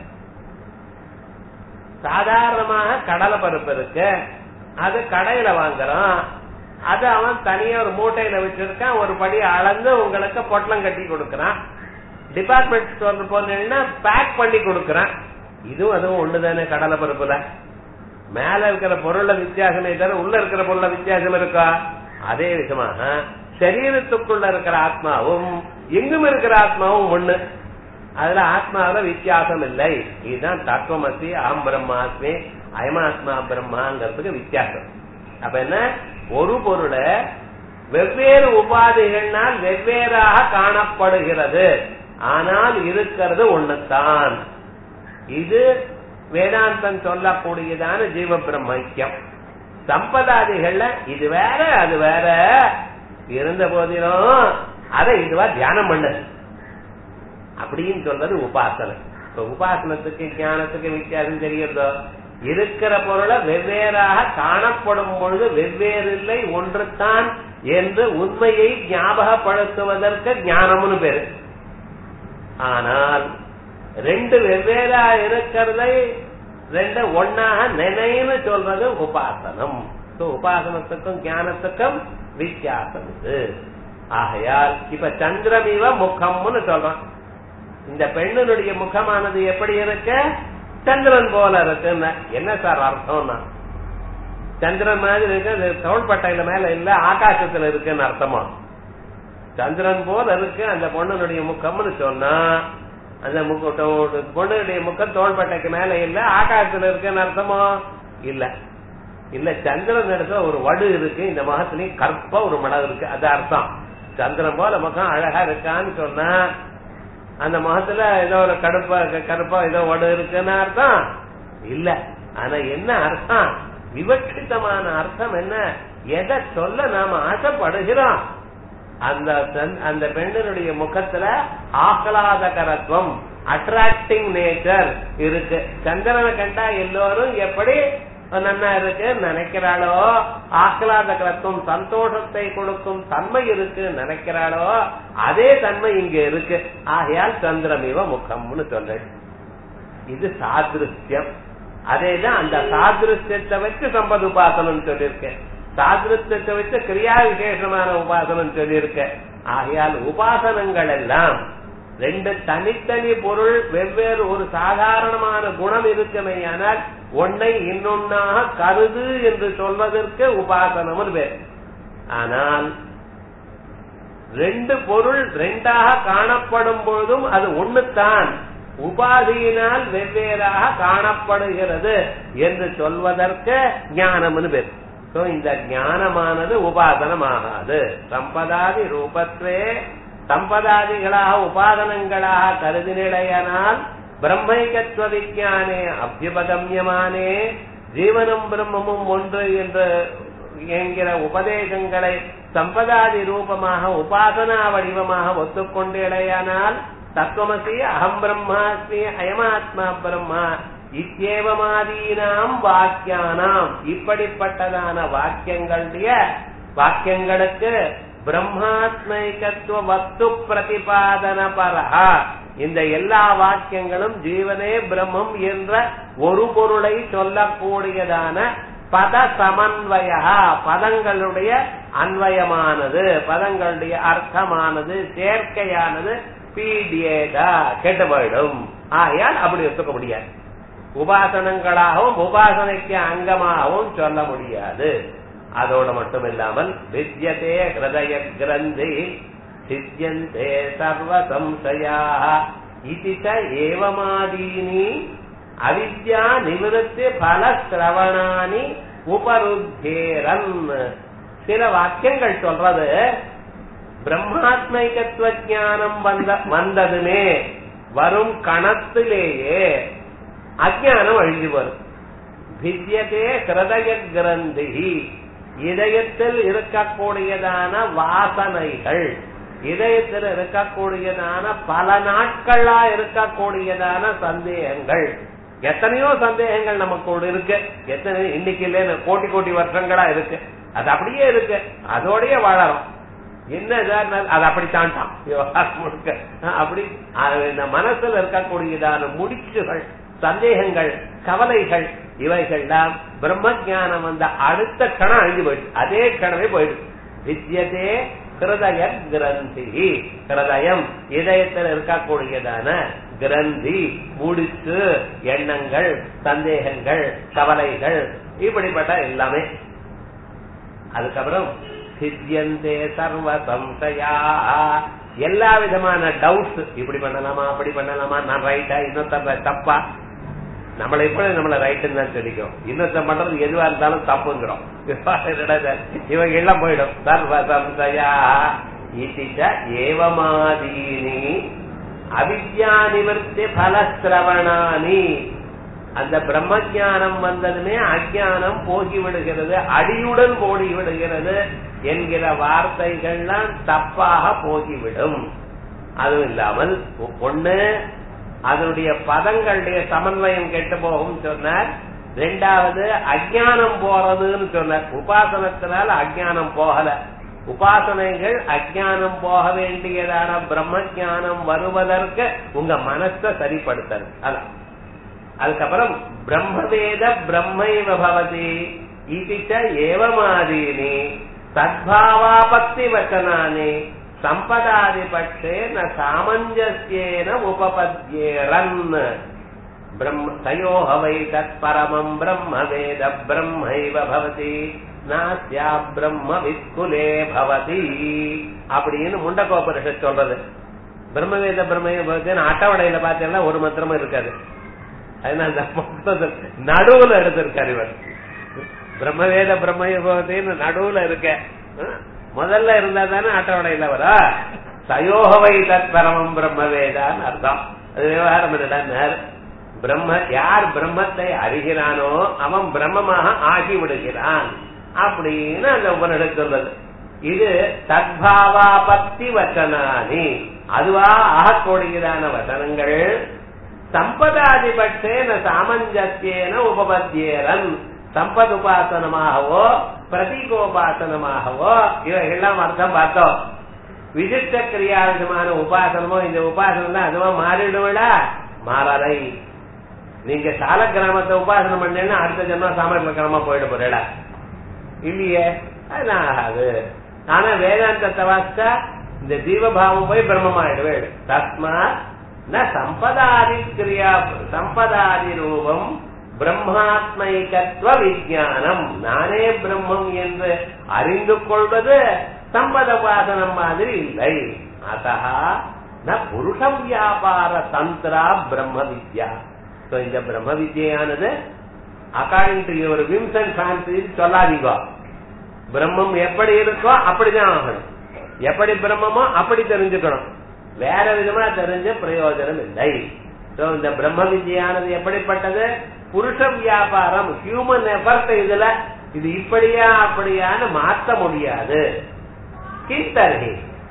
சாதாரணமாக கடலை பருப்பு இருக்கு அது கடையில வாங்குறோம் அது அவன் தனியா ஒரு மூட்டையில வச்சிருக்கான் ஒரு படி அளந்து உங்களுக்கு பொட்டலம் கட்டி கொடுக்கறான் டிபார்ட்மெண்ட் ஸ்டோர் போனீங்கன்னா பேக் பண்ணி கொடுக்கறான் இதுவும் அதுவும் ஒண்ணுதானே கடலை பருப்புல மேல இருக்கிற பொருள்ல வித்தியாசமே தவிர உள்ள இருக்கிற பொருள்ல வித்தியாசம் இருக்கா அதே விதமாக சரீரத்துக்குள்ள இருக்கிற ஆத்மாவும் எங்கும் இருக்கிற ஆத்மாவும் ஒண்ணு அதுல ஆத்மாவில வித்தியாசம் இல்லை இதுதான் தத்துவமசி அகம் பிரம்மாஸ்மி அயமாத்மா பிரம்மாங்கிறதுக்கு வித்தியாசம் அப்ப என்ன ஒரு பொருளை வெவ்வேறு உபாதைகள்னால் வெவ்வேறாக காணப்படுகிறது ஆனால் இருக்கிறது ஒண்ணுதான் இது வேதாந்தம் சொல்லக்கூடியதான ஜீவ பிரம்மக்கியம் சம்பதாதிகள்ல இது வேற அது வேற இருந்த போதிலும் அதை இதுவா தியானம் பண்ணது அப்படின்னு சொல்றது உபாசனை இப்ப உபாசனத்துக்கு ஞானத்துக்கு வித்தியாசம் தெரியுறதோ இருக்கிற பொருளை வெவ்வேறாக காணப்படும் பொழுது வெவ்வேறு இல்லை ஒன்றுதான் என்று உண்மையை ஞாபகப்படுத்துவதற்கு ஞானம்னு பேரு ஆனால் ரெண்டு வெவ்வேறா இருக்கிறதை ரெண்டு ஒன்னாக நினைன்னு சொல்றது உபாசனம் உபாசனத்துக்கும் ஞானத்துக்கும் வித்தியாசம் இது ஆகையால் இப்ப சந்திரமிவ முகம்னு சொல்றோம் இந்த பெண்ணினுடைய முகமானது எப்படி இருக்கு சந்திரன் போல இருக்குன்னு என்ன சார் அர்த்தம்னா சந்திரன் மாதிரி இருக்கு அது தோள்பட்டையில மேல இல்ல ஆகாசத்துல இருக்குன்னு அர்த்தமா சந்திரன் போல இருக்கு அந்த பொண்ணுனுடைய முகம்னு சொன்னா அந்த முக தோ- பொண்ணுடைய முகம் தோள்பட்டைக்கு மேல இல்ல ஆகாசத்துல இருக்குன்னு அர்த்தமோ இல்ல இல்ல சந்திரன் இடத்துல ஒரு வடு இருக்கு இந்த முகத்துலயும் கற்பா ஒரு மடம் இருக்கு அது அர்த்தம் சந்திரன் போல முகம் அழகா இருக்கான்னு சொன்னா அந்த முகத்துல ஏதோ ஒரு கடுப்பா கருப்பா ஏதோ வடு இருக்குன்னு அர்த்தம் இல்ல ஆனா என்ன அர்த்தம் விவட்சிதமான அர்த்தம் என்ன எதை சொல்ல நாம ஆசைப்படுகிறோம் அந்த சந்- அந்த பெண்ணினுடைய முகத்துல ஆஹ்லாதகரத்துவம் அட்ராக்டிங் நேச்சர் இருக்கு சந்திரனை கண்டா எல்லோரும் எப்படி நன்னா இருக்கு நினைக்கிறாளோ ஆஹ்லாதகரத்துவம் சந்தோஷத்தை கொடுக்கும் தன்மை இருக்கு நினைக்கிறாளோ அதே தன்மை இங்க இருக்கு ஆகையால் சந்திரமிவ முகம்னு சொல்றேன் இது சாதிருஷ்யம் அதேதான் அந்த சாதிருஷ்யத்தை வச்சு சம்பத் உபாசனம் சொல்லியிருக்கேன் சாதிருஷ்யத்தை வச்சு கிரியா விசேஷமான உபாசனம் சொல்லியிருக்கேன் ஆகையால் உபாசனங்கள் எல்லாம் ரெண்டு தனித்தனி பொருள் வெவ்வேறு ஒரு சாதாரணமான குணம் இருக்குமேயானால் ஒன்னை இன்னொன்னாக கருது என்று சொல்வதற்கு உபாசனம் பேர் ஆனால் ரெண்டு பொருள் ரெண்டாக காணப்படும் பொழுதும் அது ஒண்ணுத்தான் உபாதியினால் வெவ்வேறாக காணப்படுகிறது என்று சொல்வதற்கு ஞானம்னு பேர் So, இந்த ஞானமானது உபாதனமாகாது சம்பதாதி ரூபத்வே சம்பதாதிகளாக உபாதனங்களாக கருதினிடையனால் பிரம்மைகத்துவ விஞ்ஞானே அபியுபகமியமானே ஜீவனும் பிரம்மமும் ஒன்று என்று என்கிற உபதேசங்களை சம்பதாதி ரூபமாக உபாசனா வடிவமாக ஒத்துக்கொண்டு இடையானால் தத்துவமசி அகம் பிரம்மாஸ்மி அயமாத்மா பிரம்மா இத்தேவமாதீனாம் வாக்கியானாம் இப்படிப்பட்டதான வாக்கியங்களுடைய வாக்கியங்களுக்கு பிரம்மாத்மைகத்துவ வஸ்து பிரதிபாதன பரஹா இந்த எல்லா வாக்கியங்களும் ஜீவனே பிரம்மம் என்ற ஒரு பொருளை சொல்லக்கூடியதான பத சமன்வய பதங்களுடைய அன்வயமானது பதங்களுடைய அர்த்தமானது சேர்க்கையானது பீடியேதா கெட்டு போயிடும் ஆகையால் அப்படி ஒத்துக்க முடியாது உபாசனங்களாகவும் உபாசனைக்கு அங்கமாகவும் சொல்ல முடியாது அதோட மட்டும் இல்லாமல் வித்யதே ஹிருதய கிரந்தி சித்தியந்தே சர்வ சம்சயா இது ஏவமாதீனி அவித்யா நிவிருத்தி பல சிரவணானி உபருத்தேரன் சில வாக்கியங்கள் சொல்றது பிரம்மாத்மைகத்துவ ஞானம் வந்த வந்ததுமே வரும் கணத்திலேயே அஜானம் அழிஞ்சு வரும் வித்யதே ஹிருதய கிரந்தி இதயத்தில் இருக்கக்கூடியதான வாசனைகள் இதயத்தில் இருக்கக்கூடியதான பல நாட்களா இருக்கக்கூடியதான சந்தேகங்கள் எத்தனையோ சந்தேகங்கள் நமக்கு இருக்கு எத்தனை இன்னைக்கு இல்ல கோட்டி கோட்டி வருஷங்களா இருக்கு அது அப்படியே இருக்கு அதோடய வாழறோம் என்ன அது அப்படித்தான்டான் விவகாரம் முழுக்க அப்படி இந்த மனசுல இருக்கக்கூடியதான முடிச்சுகள் சந்தேகங்கள் கவலைகள் இவைகள்லாம் பிரம்ம ஜானம் வந்த அடுத்த கணம் அழிஞ்சு போயிடுச்சு அதே கணமே போயிடுச்சு வித்யதே ஹிருதய கிரந்தி ஹிருதயம் இதயத்தில் இருக்கக்கூடியதான கிரந்தி முடிச்சு எண்ணங்கள் சந்தேகங்கள் கவலைகள் இப்படிப்பட்ட எல்லாமே அதுக்கப்புறம் சித்தியந்தே சர்வ சம்சயா எல்லா விதமான டவுட்ஸ் இப்படி பண்ணலாமா அப்படி பண்ணலாமா நான் ரைட்டா இன்னொருத்த தப்பா நம்மளை எப்படி நம்மள ரைட்டுன்னு தான் சொல்லிக்கிறோம் இன்னொருத்த பண்றது எதுவா இருந்தாலும் தப்புங்கிறோம் இவங்க எல்லாம் போயிடும் சர்வ சம்சயா இதிச்ச ஏவமாதீனி அவித்யா நிவர்த்தி பலசிரவணானி அந்த பிரம்ம ஜானம் வந்ததுமே அஜானம் போகி விடுகிறது அடியுடன் போடி விடுகிறது என்கிற வார்த்தைகள்லாம் தப்பாக போகிவிடும் அதுவும் இல்லாமல் ஒண்ணு அதனுடைய பதங்களுடைய சமன்வயம் கெட்டு போகும் சொன்னார் ரெண்டாவது அஜானம் போறதுன்னு சொன்னார் உபாசனத்தினால அஜானம் போகல உபாசனைகள் அஜானம் போக வேண்டியதான பிரம்ம ஜானம் வருவதற்கு உங்க மனசை சரிப்படுத்தல் அதான் அதுக்கப்புறம் பிரம்மவேத பிரம்மைவ பவதி இதிச்ச ஏவமாதீனி சத்பாவாபக்தி வச்சனானி சம்பதாதிபட்சே ந சாமஞ்சஸ்யேன உபபத்யேரன் பிரம்ம தயோஹ வை தத் பரமம் பிரம்ம வேத பிரம்மைவ பவதி நாஸ்யா பிரம்ம வித்குலே பவதி அப்படின்னு முண்டகோபனிஷத் சொல்றது பிரம்மவேத பிரம்மைவ பவதின்னு அட்டவணையில பார்த்தீங்கன்னா ஒரு மந்திரமும் இருக்காது அதனால அந்த மொத்தத்தை நடுவுல எடுத்திருக்காரு இவர் பிரம்மவேத பிரம்மயோகத்தின்னு நடுவுல இருக்க அஹ், முதல்ல இருந்தா தானே அட்டவணையில வரா சயோகவை தத் பரமம் பிரம்மவேதான்னு அர்த்தம் அது விவகாரம் என்னடார் பிரம்ம யார் பிரம்மத்தை அறிகிறானோ அவன் பிரம்மமாக ஆகி விடுகிறான் அப்படின்னு அந்த உபனிஷத் சொல்றது இது தத்பாவாபக்தி வச்சனானி அதுவா ஆகக்கூடியதான வசனங்கள் சம்பதாதிபட்சேன சாமஞ்சத்தியேன உபபத்தியேரன் சம்பத் உபாசனமாகவோ பிரதீகோபாசனமாகவோ இவைகள்லாம் அர்த்தம் பார்த்தோம் விசிஷ்ட கிரியாவிதமான உபாசனமோ இந்த உபாசனம் தான் அதுவா மாறிடுவிடா மாறலை நீங்க சால கிராமத்தை உபாசனம் பண்ணீங்கன்னா அடுத்த ஜென்மம் சாமர்த்திய கிராமமா போயிட போறேடா இல்லையே அதெல்லாம் ஆகாது ஆனா வேதாந்தத்தை வாசிச்சா இந்த ஜீவபாவம் போய் பிரம்மமாயிடுவேன் தஸ்மாத் ந சம்பதாதி கிரியா சம்பதாதி ரூபம் பிரம்மாத்மைகத்துவ விஜயானம் நானே பிரம்மம் என்று அறிந்து கொள்வது சம்பத உபாசனம் மாதிரி இல்லை அத்தா ந புருஷ வியாபார தந்திரா பிரம்ம வித்யா So, இந்த பிரம்ம வித்யானது according to your whims and fancy சொல்லாதீங்க பிரம்மம் எப்படி இருக்கோ அப்படிதான் ஆகணும் எப்படி பிரம்மமோ அப்படி தெரிஞ்சுக்கணும் வேற விதமா தெரிஞ்ச பிரயோஜனம் இல்லை So, இந்த பிரம்ம வித்யானது எப்படிப்பட்டது புருஷ வியாபாரம் ஹியூமன் எஃபர்ட் இதுல இது இப்படியா அப்படியான்னு மாற்ற முடியாது கிந்தர்ஹி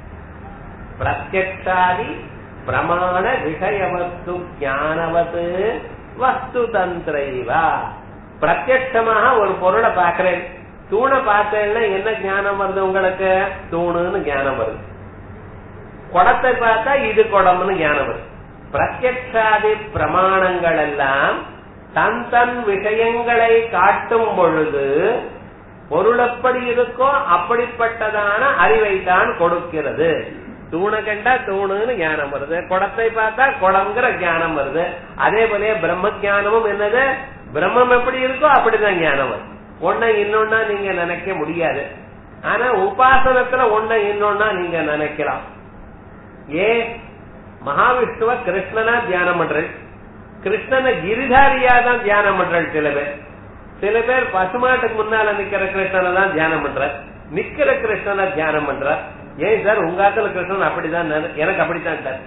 பிரத்யக்ஷாதி பிரமாண விஷயவஸ்து ஞானவத் வஸ்து தந்திரைவா பிரத்யட்சமாக ஒரு பொருளை பார்க்கிறேன் தூணை பார்த்தேன்னா என்ன ஞானம் வருது உங்களுக்கு தூணுன்னு ஞானம் வருது குடத்தை பார்த்தா இது குடம்னு ஞானம் வருது பிரத்யக்ஷாதி பிரமாணங்கள் எல்லாம் தன் தன் விஷயங்களை காட்டும் பொழுது பொருள் எப்படி இருக்கோ அப்படிப்பட்டதான அறிவை தான் கொடுக்கிறது தூணை கண்டா தூணுன்னு ஞானம் வருது குடத்தை பார்த்தா குடம்ங்கிற ஞானம் வருது அதே போல பிரம்ம ஞானமும் என்னது பிரம்மம் எப்படி இருக்கோ அப்படிதான் ஞானம் வருது ஒன்ன இன்னொன்னா நீங்க நினைக்க முடியாது ஆனா உபாசனத்துல ஒன்ன இன்னொன்னா நீங்க நினைக்கலாம் ஏ மகாவிஷ்ணுவ கிருஷ்ணனா தியானம் பண்றேன் கிருஷ்ணனை கிரிதாரியா தான் தியானம் பண்றேன் சில பேர் சில பேர் பசுமாட்டுக்கு முன்னால நிக்கிற கிருஷ்ணனை தான் தியானம் பண்ற நிக்கிற கிருஷ்ணனை தியானம் பண்ற ஏன் சார் உங்க ஆத்துல கிருஷ்ணன் அப்படிதான் நினை- எனக்கு அப்படித்தான் சார்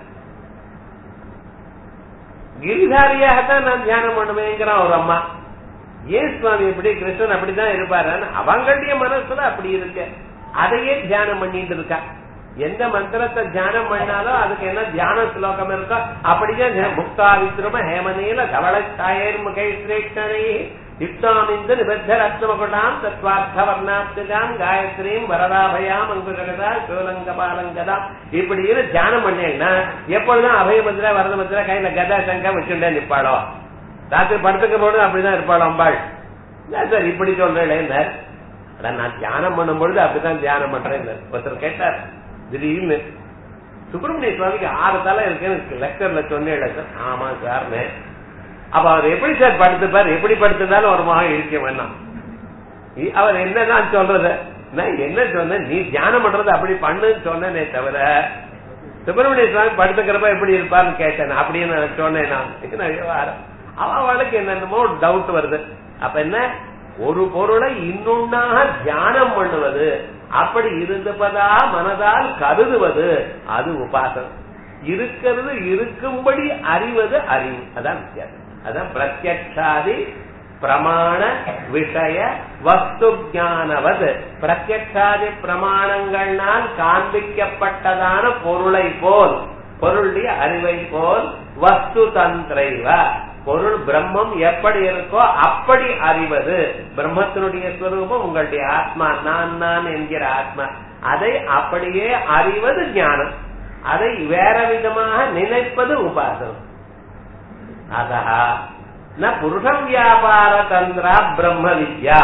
கிரிதாரியாகத்தான் நான் தியானம் பண்ணுவேங்கிறான் ஒரு அம்மா ஏன் சுவாமி இப்படி கிருஷ்ணன் அப்படிதான் இருப்பாரு அவங்களுடைய மனசுல அப்படி இருக்கு அதையே தியானம் பண்ணிட்டு இருக்கா எந்த மந்திரத்தை தியானம் பண்ணாலும் அதுக்கு என்ன தியான ஸ்லோகம் இருக்கோ அப்படிதான் தியானம். முக்தா வித்ரும ஹேமநீல தவளச்சாயர் முகை சிரேஷ்டனை யுக்தாமிந்து நிபத்த ரத்னமகுடாம் தத்வார்த்த வர்ணாப்திகாம் காயத்ரீம் வரதாபயாம் அங்குகதா சிவலங்கபாலங்கதா இப்படின்னு தியானம் பண்ணேன்னா எப்பொழுதும் அபய மந்திர வரத மந்திர கையில கதா சங்கம் வச்சுட்டே நிப்பாளோ ராத்திரி படுத்துக்க போது அப்படிதான் இருப்பாள் அம்பாள் ஏன் சார் இப்படி சொல்றேன் அட நான் தியானம் பண்ணும் பொழுது அப்படிதான் தியானம் பண்றேன் ஒருத்தர் கேட்டார் திடீர்னு சுப்பிரமணிய சுவாமிக்கு ஆறு தலை இருக்குன்னு லெக்சர்ல சொன்னேன் சார் ஆமா சார்னு அப்ப அவர் எப்படி சார் படுத்துப்பார் எப்படி படுத்திருந்தாலும் ஒரு மகன் இருக்க வேணாம் இ- அவர் என்னதான் சொல்றது நான் என்ன சொன்னேன் நீ தியானம் பண்றது அப்படி பண்ணுன்னு சொன்னேனே தவிர சுப்பிரமணிய சுவாமி படுத்துக்கிறப்ப எப்படி இருப்பார்னு கேட்டேன் அப்படின்னு நான் சொன்னேன் நான் இது நான் விவகாரம். அவ அவளுக்கு என்னென்னமோ டவுட் வருது அப்ப என்ன ஒரு பொருளை இன்னொன்னாக தியானம் பண்ணுவது அப்படி இருந்தபதா மனதால் கருதுவது அது உபாசனம் இருக்கிறது இருக்கும்படி அறிவது அறிவு அதான் வித்தியாசம் அதான் பிரத்யக்ஷாதி பிரமாண விஷய வஸ்து ஞானவது பிரத்யக்ஷாதி பிரமாணங்கள்னால் காண்பிக்கப்பட்டதான பொருளை போல் பொருளுடைய அறிவை போல் வஸ்து தந்திரைவ பொருள் பிரம்மம் எப்படி இருக்கோ அப்படி அறிவது பிரம்மத்தினுடைய ஸ்வரூபம் உங்களுடைய ஆத்மா நான் நான் என்கிற ஆத்மா அதை அப்படியே அறிவது ஞானம் அதை வேற விதமாக நினைப்பது உபாசனம் அதா ந புருஷ வியாபார தந்திரா பிரம்ம வித்யா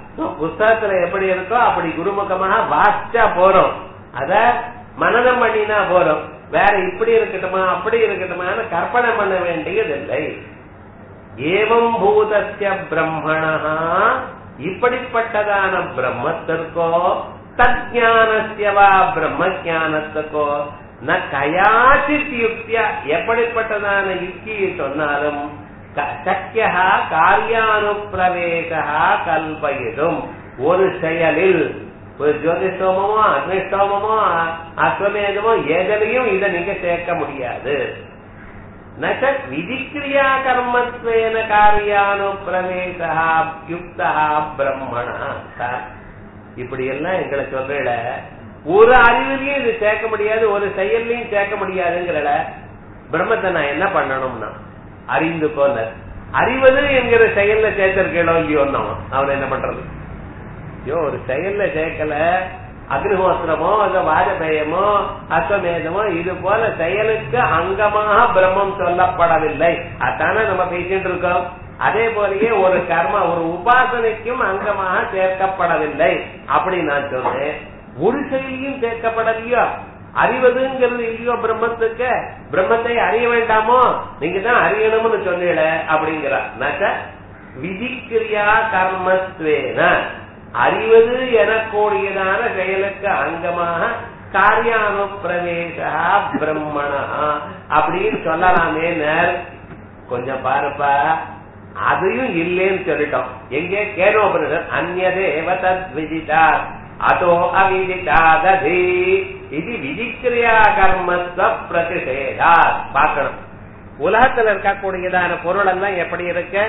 புஸ்தகத்துல எப்படி இருக்கோ அப்படி குருமுகமாக வாசிச்சா போறோம் அத மனநம் பண்ணினா போறோம் வேற இப்படி இருக்கட்டுமா அப்படி இருக்கட்டுமான்னு கற்பனை பண்ண வேண்டியதில்லை ஏவம் பூதஸ்ய பிரம்மணா இப்படிப்பட்டதான பிரம்மத்திற்கோ தஜானசியவா பிரம்ம ஜானத்துக்கோ ந கயாச்சித் யுக்தியா எப்படிப்பட்டதான யுக்தியை சொன்னாலும் சக்கியா காரியானுப்பிரவேசா கல்பயிடும் ஒரு செயலில் ஒரு ஜோதிஷோமமோ அக்னிஷ்டோமமோ அஸ்வமேதமோ எதிலையும் இதை நீங்க சேர்க்க முடியாது நச்ச விதிக்கிரியா கர்மத்வேன காரியானுப்பிரவேசா யுக்தா பிரம்மணா இப்படி எல்லாம் எங்களை சொல்றல ஒரு அறிவிலையும் இது சேர்க்க முடியாது ஒரு செயல்லையும் சேர்க்க முடியாதுங்கிறல பிரம்மத்தை நான் என்ன பண்ணணும்னா அறிந்து போல அறிவது என்கிற செயல்ல சேர்த்திருக்கோ இல்லையோ அவன் என்ன பண்றது ஐயோ ஒரு செயல்ல சேர்க்கல அக்னிஹோத்திரமோ அந்த வாஜபேயமோ அஸ்வமேதமோ இது போல செயலுக்கு அங்கமாக பிரம்மம் சொல்லப்படவில்லை அதானே நம்ம பேசிட்டு இருக்கோம் அதே போலயே ஒரு கர்ம ஒரு உபாசனைக்கும் அங்கமாக சேர்க்கப்படவில்லை அப்படி நான் சொன்னேன் ஒரு செயலியும் சேர்க்கப்படலையோ அறிவதுங்கிறது இல்லையோ பிரம்மத்துக்கு பிரம்மத்தை அறிய வேண்டாமோ நீங்க தான் அறியணும்னு சொன்னீல அப்படிங்கிறார் விதிக்கிரியா கர்மத்வேன அறிவது எனக்கூடியதான செயலுக்கு அங்கமாக காரியானுப்பிரவேசா பிரம்மணா அப்படின்னு சொல்லலாமே கொஞ்சம் பாருப்பா அதையும் இல்லேன்னு சொல்லிட்டோம் எங்கே கேனோபனிஷன் அந்நதேவ தத் விதித்தார் அதோ அவிதிதாததி இது விதிக்கிரியா கர்மஸ்வ பிரதிஷேதா பார்க்கணும் உலகத்துல இருக்கக்கூடியதான பொருள் எல்லாம் எப்படி இருக்கு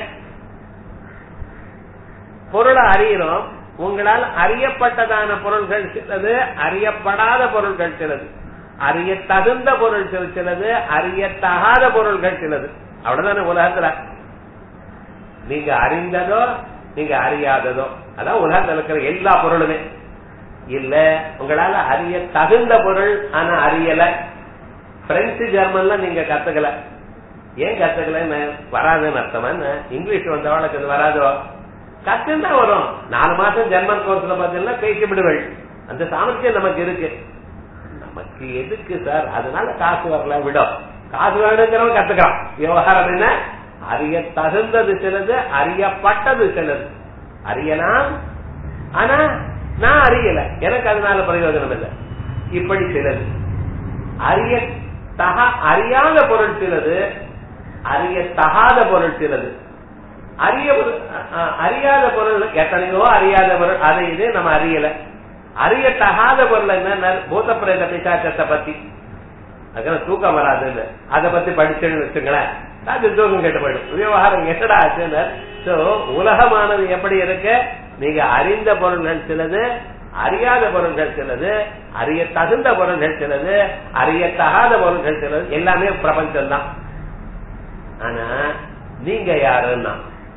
பொருளை அறியறோம் உங்களால் அறியப்பட்டதான பொருள்கள் சிலது அறியப்படாத பொருள்கள் சிலது அறிய தகுந்த பொருள் சிலது அறியத்தகாத பொருள்கள் சிலது அவ்வளவுதானே உலகத்துல நீங்க அறிந்ததோ நீங்க அறியாததோ அதான் உலகத்தில் இருக்கிற எல்லா பொருளுமே இல்ல உங்களால அறிய தகுந்த பொருள் ஆனா அறியல பிரெஞ்சு ஜெர்மன்ல நீங்க கத்துக்கல ஏன் கத்துக்கலன்னு வராதுன்னு அர்த்தமா இங்கிலீஷ் வந்தவளுக்கு அது வராதோ கத்துதான் வரும் நாலு மாசம் ஜெர்மன் கோர்ஸ்ல பாத்தீங்கன்னா பேசி விடுவள் அந்த சாமர்த்தியம் நமக்கு இருக்கு நமக்கு எதுக்கு சார் அதனால காசு வரல விடும் காசு வேணுங்கிறவன் கத்துக்கலாம் விவகாரம் என்ன அறிய தகுந்தது சிலது அறியப்பட்டது சிலது அறியலாம் ஆனா நான் அறியல எனக்கு அதனால பிரயோஜனம் இல்லை இப்படி சிலது அறிய தக அறியாத பொருள் சிலது அறிய தகாத பொருள் சிலது அறிய அறியாத பொருள் எத்தனையோ அறியாத பொருள் அதை இது நம்ம அறியல அறிய தகாத பொருள் என்ன பூத பிரேத பிசாச்சத்தை பத்தி அதுக்கான தூக்கம் வராதுன்னு அதை பத்தி படிச்சுன்னு வச்சுங்களேன் அது தூக்கம் கெட்டு போயிடும் விவகாரம் என்னடா ஆச்சுன்னு சோ உலகமானது எப்படி இருக்கு நீங்க அறிந்த பொருள்கள் சிலது அறியாத பொருள்கள் சிலது அறிய தகுந்த பொருள்கள் சிலது அறிய தகாத பொருள்கள் சிலது எல்லாமே பிரபஞ்சம் தான் ஆனா நீங்க யாருன்னா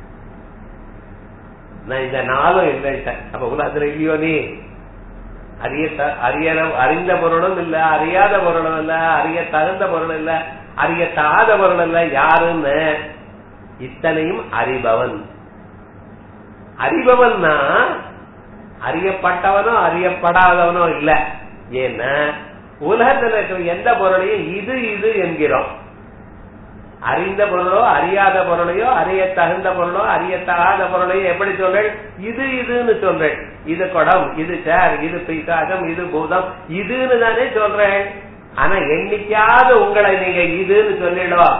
நான் இந்த நாளும் இல்லைட்டேன் அப்ப உலகத்துல இல்லையோ நீ அறிய அறிய அறிந்த பொருளும் இல்ல அறியாத பொருளும் இல்ல அறிய தகுந்த பொருள் இல்ல அறிய தகாத பொருள் இல்ல யாருன்னு இத்தனையும் அறிபவன் அறிபவன்னா அறியப்பட்டவனோ அறியப்படாதவனோ இல்ல ஏன்னா உலகத்தில் இருக்கிற எந்த பொருளையும் இது இது என்கிறோம் அறிந்த பொருளோ அறியாத பொருளையோ அறிய தகுந்த பொருளோ அறியத்தகாத பொருளையோ எப்படி சொல்றேன் இது இதுன்னு சொல்றேன் இது குடம் இது சேர் இது பிசாகம் இது பூதம் இதுன்னு தானே சொல்றேன் ஆனா என்னைக்காவது உங்களை நீங்க இதுன்னு சொல்லிடுவா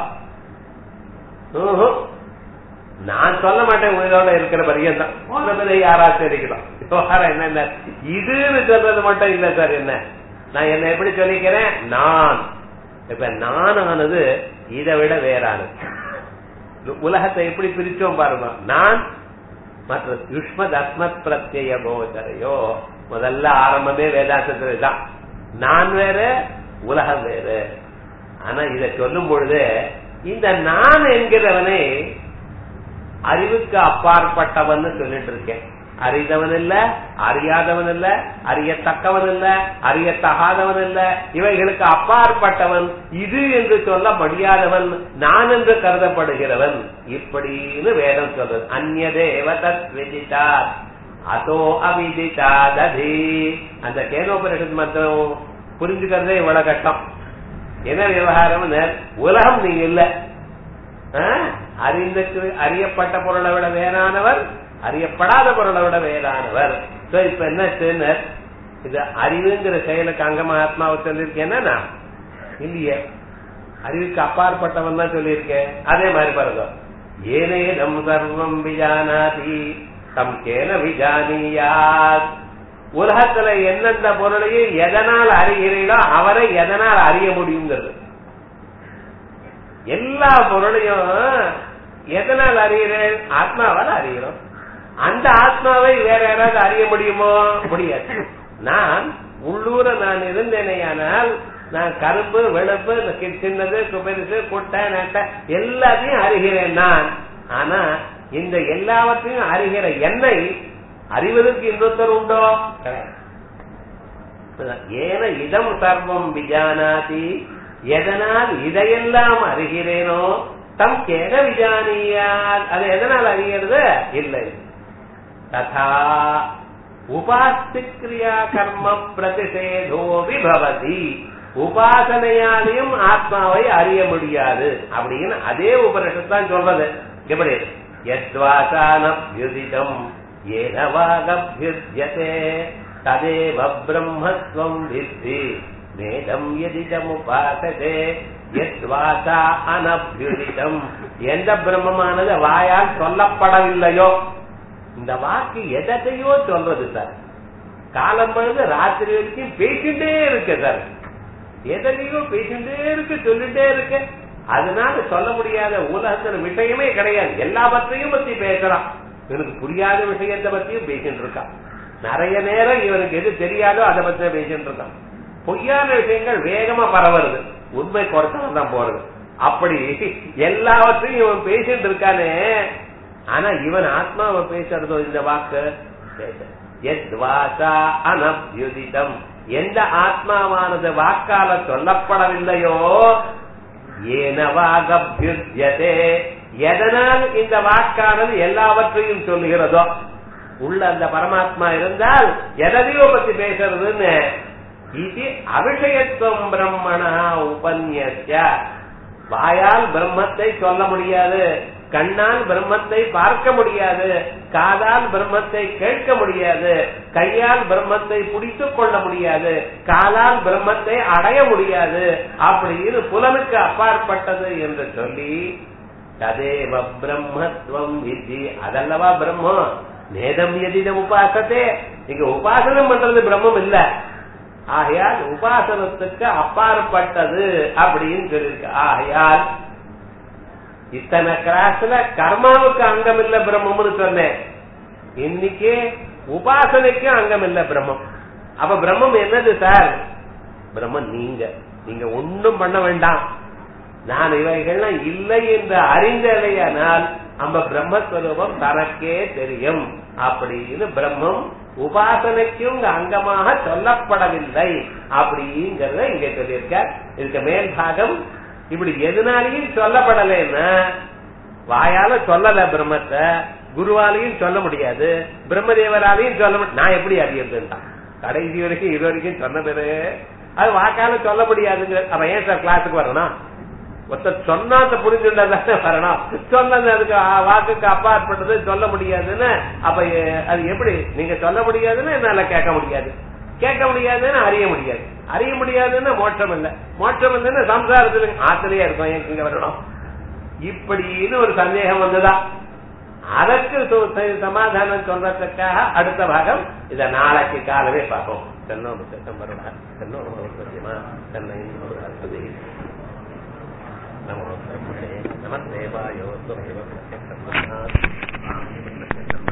நான் சொல்ல மாட்டேன் உங்களோட இருக்கிற பரியந்தான் போனதுல யாராச்சும் இருக்கணும் விவகாரம் என்ன இதுன்னு சொல்றது மட்டும் இல்ல சார் என்ன நான் என்ன எப்படி சொல்லிக்கிறேன் நான் இப்ப நானானது இதை விட வேறானது உலகத்தை எப்படி பிரிச்சோம் பாருங்க நான் மற்ற யுஷ்ம தஸ்மத் பிரத்ய கோச்சரையோ முதல்ல ஆரம்பமே வேதாந்தத்துல தான் நான் வேற உலகம் வேறு ஆனா இத சொல்லும் பொழுது இந்த நான் என்கிறவனே அறிவுக்கு அப்பாற்பட்டவன் சொல்லிட்டு இருக்கேன் அறிந்தவன் இல்ல அறியாதவன் இல்ல அறியத்தக்கவன் இல்ல அறியத்தகாதவன் இல்ல இவைகளுக்கு அப்பாற்பட்டவன் இது என்று சொல்ல முடியாதவன் நான் என்று கருதப்படுகிறவன் இப்படின்னு வேதம் சொல்றது அந்நதேவ தத் விதித்தார் அதோ அவிதிதா ததி அந்த கேனோபரிஷத் மந்திரம் புரிஞ்சுக்கிறதே இவ்வளவு கஷ்டம் என்ன விவகாரம் உலகம் நீங்க இல்ல அறிந்த அறியப்பட்ட பொருளை விட வேறானவர் அறியப்படாத பொருளை விட வேறானவர் இப்ப என்ன இது அறிவுங்கிற செயலுக்கு அங்கமா ஆத்மாவை சொல்லியிருக்கேன்னா நான் இல்லையே அறிவுக்கு அப்பாற்பட்டவன் தான் சொல்லியிருக்கேன் அதே மாதிரி பாருங்க ஏனே நம் சர்வம் விஜானாதி தம் கேன விஜானியாத் உலகத்துல எந்தெந்த பொருளையும் எதனால் அறிகிறீர்களோ அவரை எதனால் அறிய முடியுங்கிறது எல்லா பொருளையும் எதனால் அறிகிறேன் ஆத்மாவால் அறிகிறோம் அந்த ஆத்மாவை வேற யாராவது அறிய முடியுமோ முடியாது நான் உள்ளூர நான் இருந்தேனையானால் நான் கரும்பு வெளுப்பு சின்னது பெருசு குட்டை நட்டை எல்லாத்தையும் அறிகிறேன் நான் ஆனா இந்த எல்லாவற்றையும் அறிகிற என்னை அறிவதற்கு இன்னொருத்தர் உண்டோ ஏன இதம் சர்வம் விஜானாதி எதனால் இதையெல்லாம் அறிகிறேனோ தம் கேன விஜானியால் அது எதனால் அறிகிறது இல்லை ததா உபாஸ்திக்ரியா கர்ம பிரதிஷேதோ விபவதி உபாசனையாலையும் ஆத்மாவை அறிய முடியாது அப்படின்னு அதே உபனிஷத்தான் சொல்றது எப்படி எத்வாசானபியுதிதம் ஏனவாகபியுத்தியதே ததேவ பிரம்மத்வம் வித்தி வேதம் எதிதமுபாசதே எத்வாசா அனபியுதிதம் எந்த பிரம்மமானது வாயால் சொல்லப்படவில்லையோ இந்த வாக்கு எதையோ சொல்றது சார் காலம் பொழுது ராத்திரி வரைக்கும் பேசிட்டே இருக்கு சார் எதையோ பேசிட்டே இருக்கு சொல்லிட்டே இருக்கு அதனால சொல்ல முடியாத உலகத்துல விஷயமே கிடையாது எல்லாவற்றையும் பத்தி பேசலாம் இவனுக்கு புரியாத விஷயத்தை பத்தியும் பேசிட்டு இருக்கான் நிறைய நேரம் இவனுக்கு எது தெரியாதோ அதை பத்தி பேசிட்டு இருக்கான் பொய்யான விஷயங்கள் வேகமா பரவுறது உண்மை குறைச்சலாம் தான் போறது அப்படி எல்லாவற்றையும் இவன் பேசிட்டு இருக்கானே ஆனா இவன் ஆத்மாவை பேசுறதோ இந்த வாக்கு அனபியுதிதம் எந்த ஆத்மாவானது வாக்கால சொல்லப்படவில்லையோ ஏனவாகபியுத்தியதே எதனால் இந்த வாக்கானது எல்லாவற்றையும் சொல்லுகிறதோ உள்ள அந்த பரமாத்மா இருந்தால் எதையோ பத்தி பேசுறதுன்னு இது அபிஷயத்துவம் பிரம்மணா உபன்யஸ்ய வாயால் பிரம்மத்தை சொல்ல முடியாது கண்ணால் பிரம்மத்தை பார்க்க முடியாது காதால் பிரம்மத்தை கேட்க முடியாது கையால் பிரம்மத்தை பிடித்துக் கொள்ள முடியாது காலால் பிரம்மத்தை அடைய முடியாது அப்படின்னு புலனுக்கு அப்பாற்பட்டது என்று சொல்லி ததேவ பிரம்மத்துவம் விதி அதல்லவா பிரம்மம் நேதம் எதிதம் உபாசத்தே இங்க உபாசனம் பண்றது பிரம்மம் இல்ல ஆகையால் உபாசனத்துக்கு அப்பாற்பட்டது அப்படின்னு சொல்லியிருக்கு ஆகையால் இத்தனை கிளாஸ்ல கர்மாவுக்கு அங்கம் இல்ல பிரம்மம்னு சொன்னேன் இன்னைக்கு உபாசனைக்கு அங்கம் இல்ல பிரம்மம் அப்ப பிரம்மம் என்னது சார் பிரம்மம் நீங்க நீங்க ஒன்னும் பண்ண வேண்டாம் நான் இவைகள்லாம் இல்லை என்று அறிந்தலையானால் அந்த பிரம்மஸ்வரூபம் தனக்கே தெரியும் அப்படின்னு பிரம்மம் உபாசனைக்கும் அங்கமாக சொல்லப்படவில்லை அப்படிங்கறத இங்க சொல்லியிருக்க இதுக்கு மேல் பாகம் இப்படி எதனாலையும் சொல்லப்படலைன்னா வாயால சொல்லல பிரம்மத்தை குருவாலையும் சொல்ல முடியாது பிரம்மதேவராலையும் சொல்ல முடியும் நான் எப்படி அறியறதுன்றான் கடைசி வரைக்கும் இது வரைக்கும் சொன்னது அது வாக்கால சொல்ல முடியாதுங்க அப்ப ஏன் சார் கிளாஸுக்கு வரணும் ஒருத்தர் சொன்னா அந்த புரிஞ்சுள்ளதானே வரணும் சொன்னது அதுக்கு வாக்குக்கு அப்பாற்பட்டது சொல்ல முடியாதுன்னு அப்ப அது எப்படி நீங்க சொல்ல முடியாதுன்னு என்னால கேட்க முடியாது கேட்க முடியாதுன்னு அறிய முடியாது அறிய முடியாதுன்னா மோட்சம் இல்ல மோட்சம் இல்லைன்னா சம்சாரத்துல ஆத்திரையா இருக்கும் எனக்கு இங்க வரணும் இப்படின்னு ஒரு சந்தேகம் வந்ததா அதற்கு சமாதானம் சொல்றதுக்காக அடுத்த பாகம் இத நாளைக்கு காலமே பார்ப்போம் தென்னோடு செப்டம்பரோட தென்னோடு சத்தியமா தென்னை நமோ நமஸ்தேவாயோ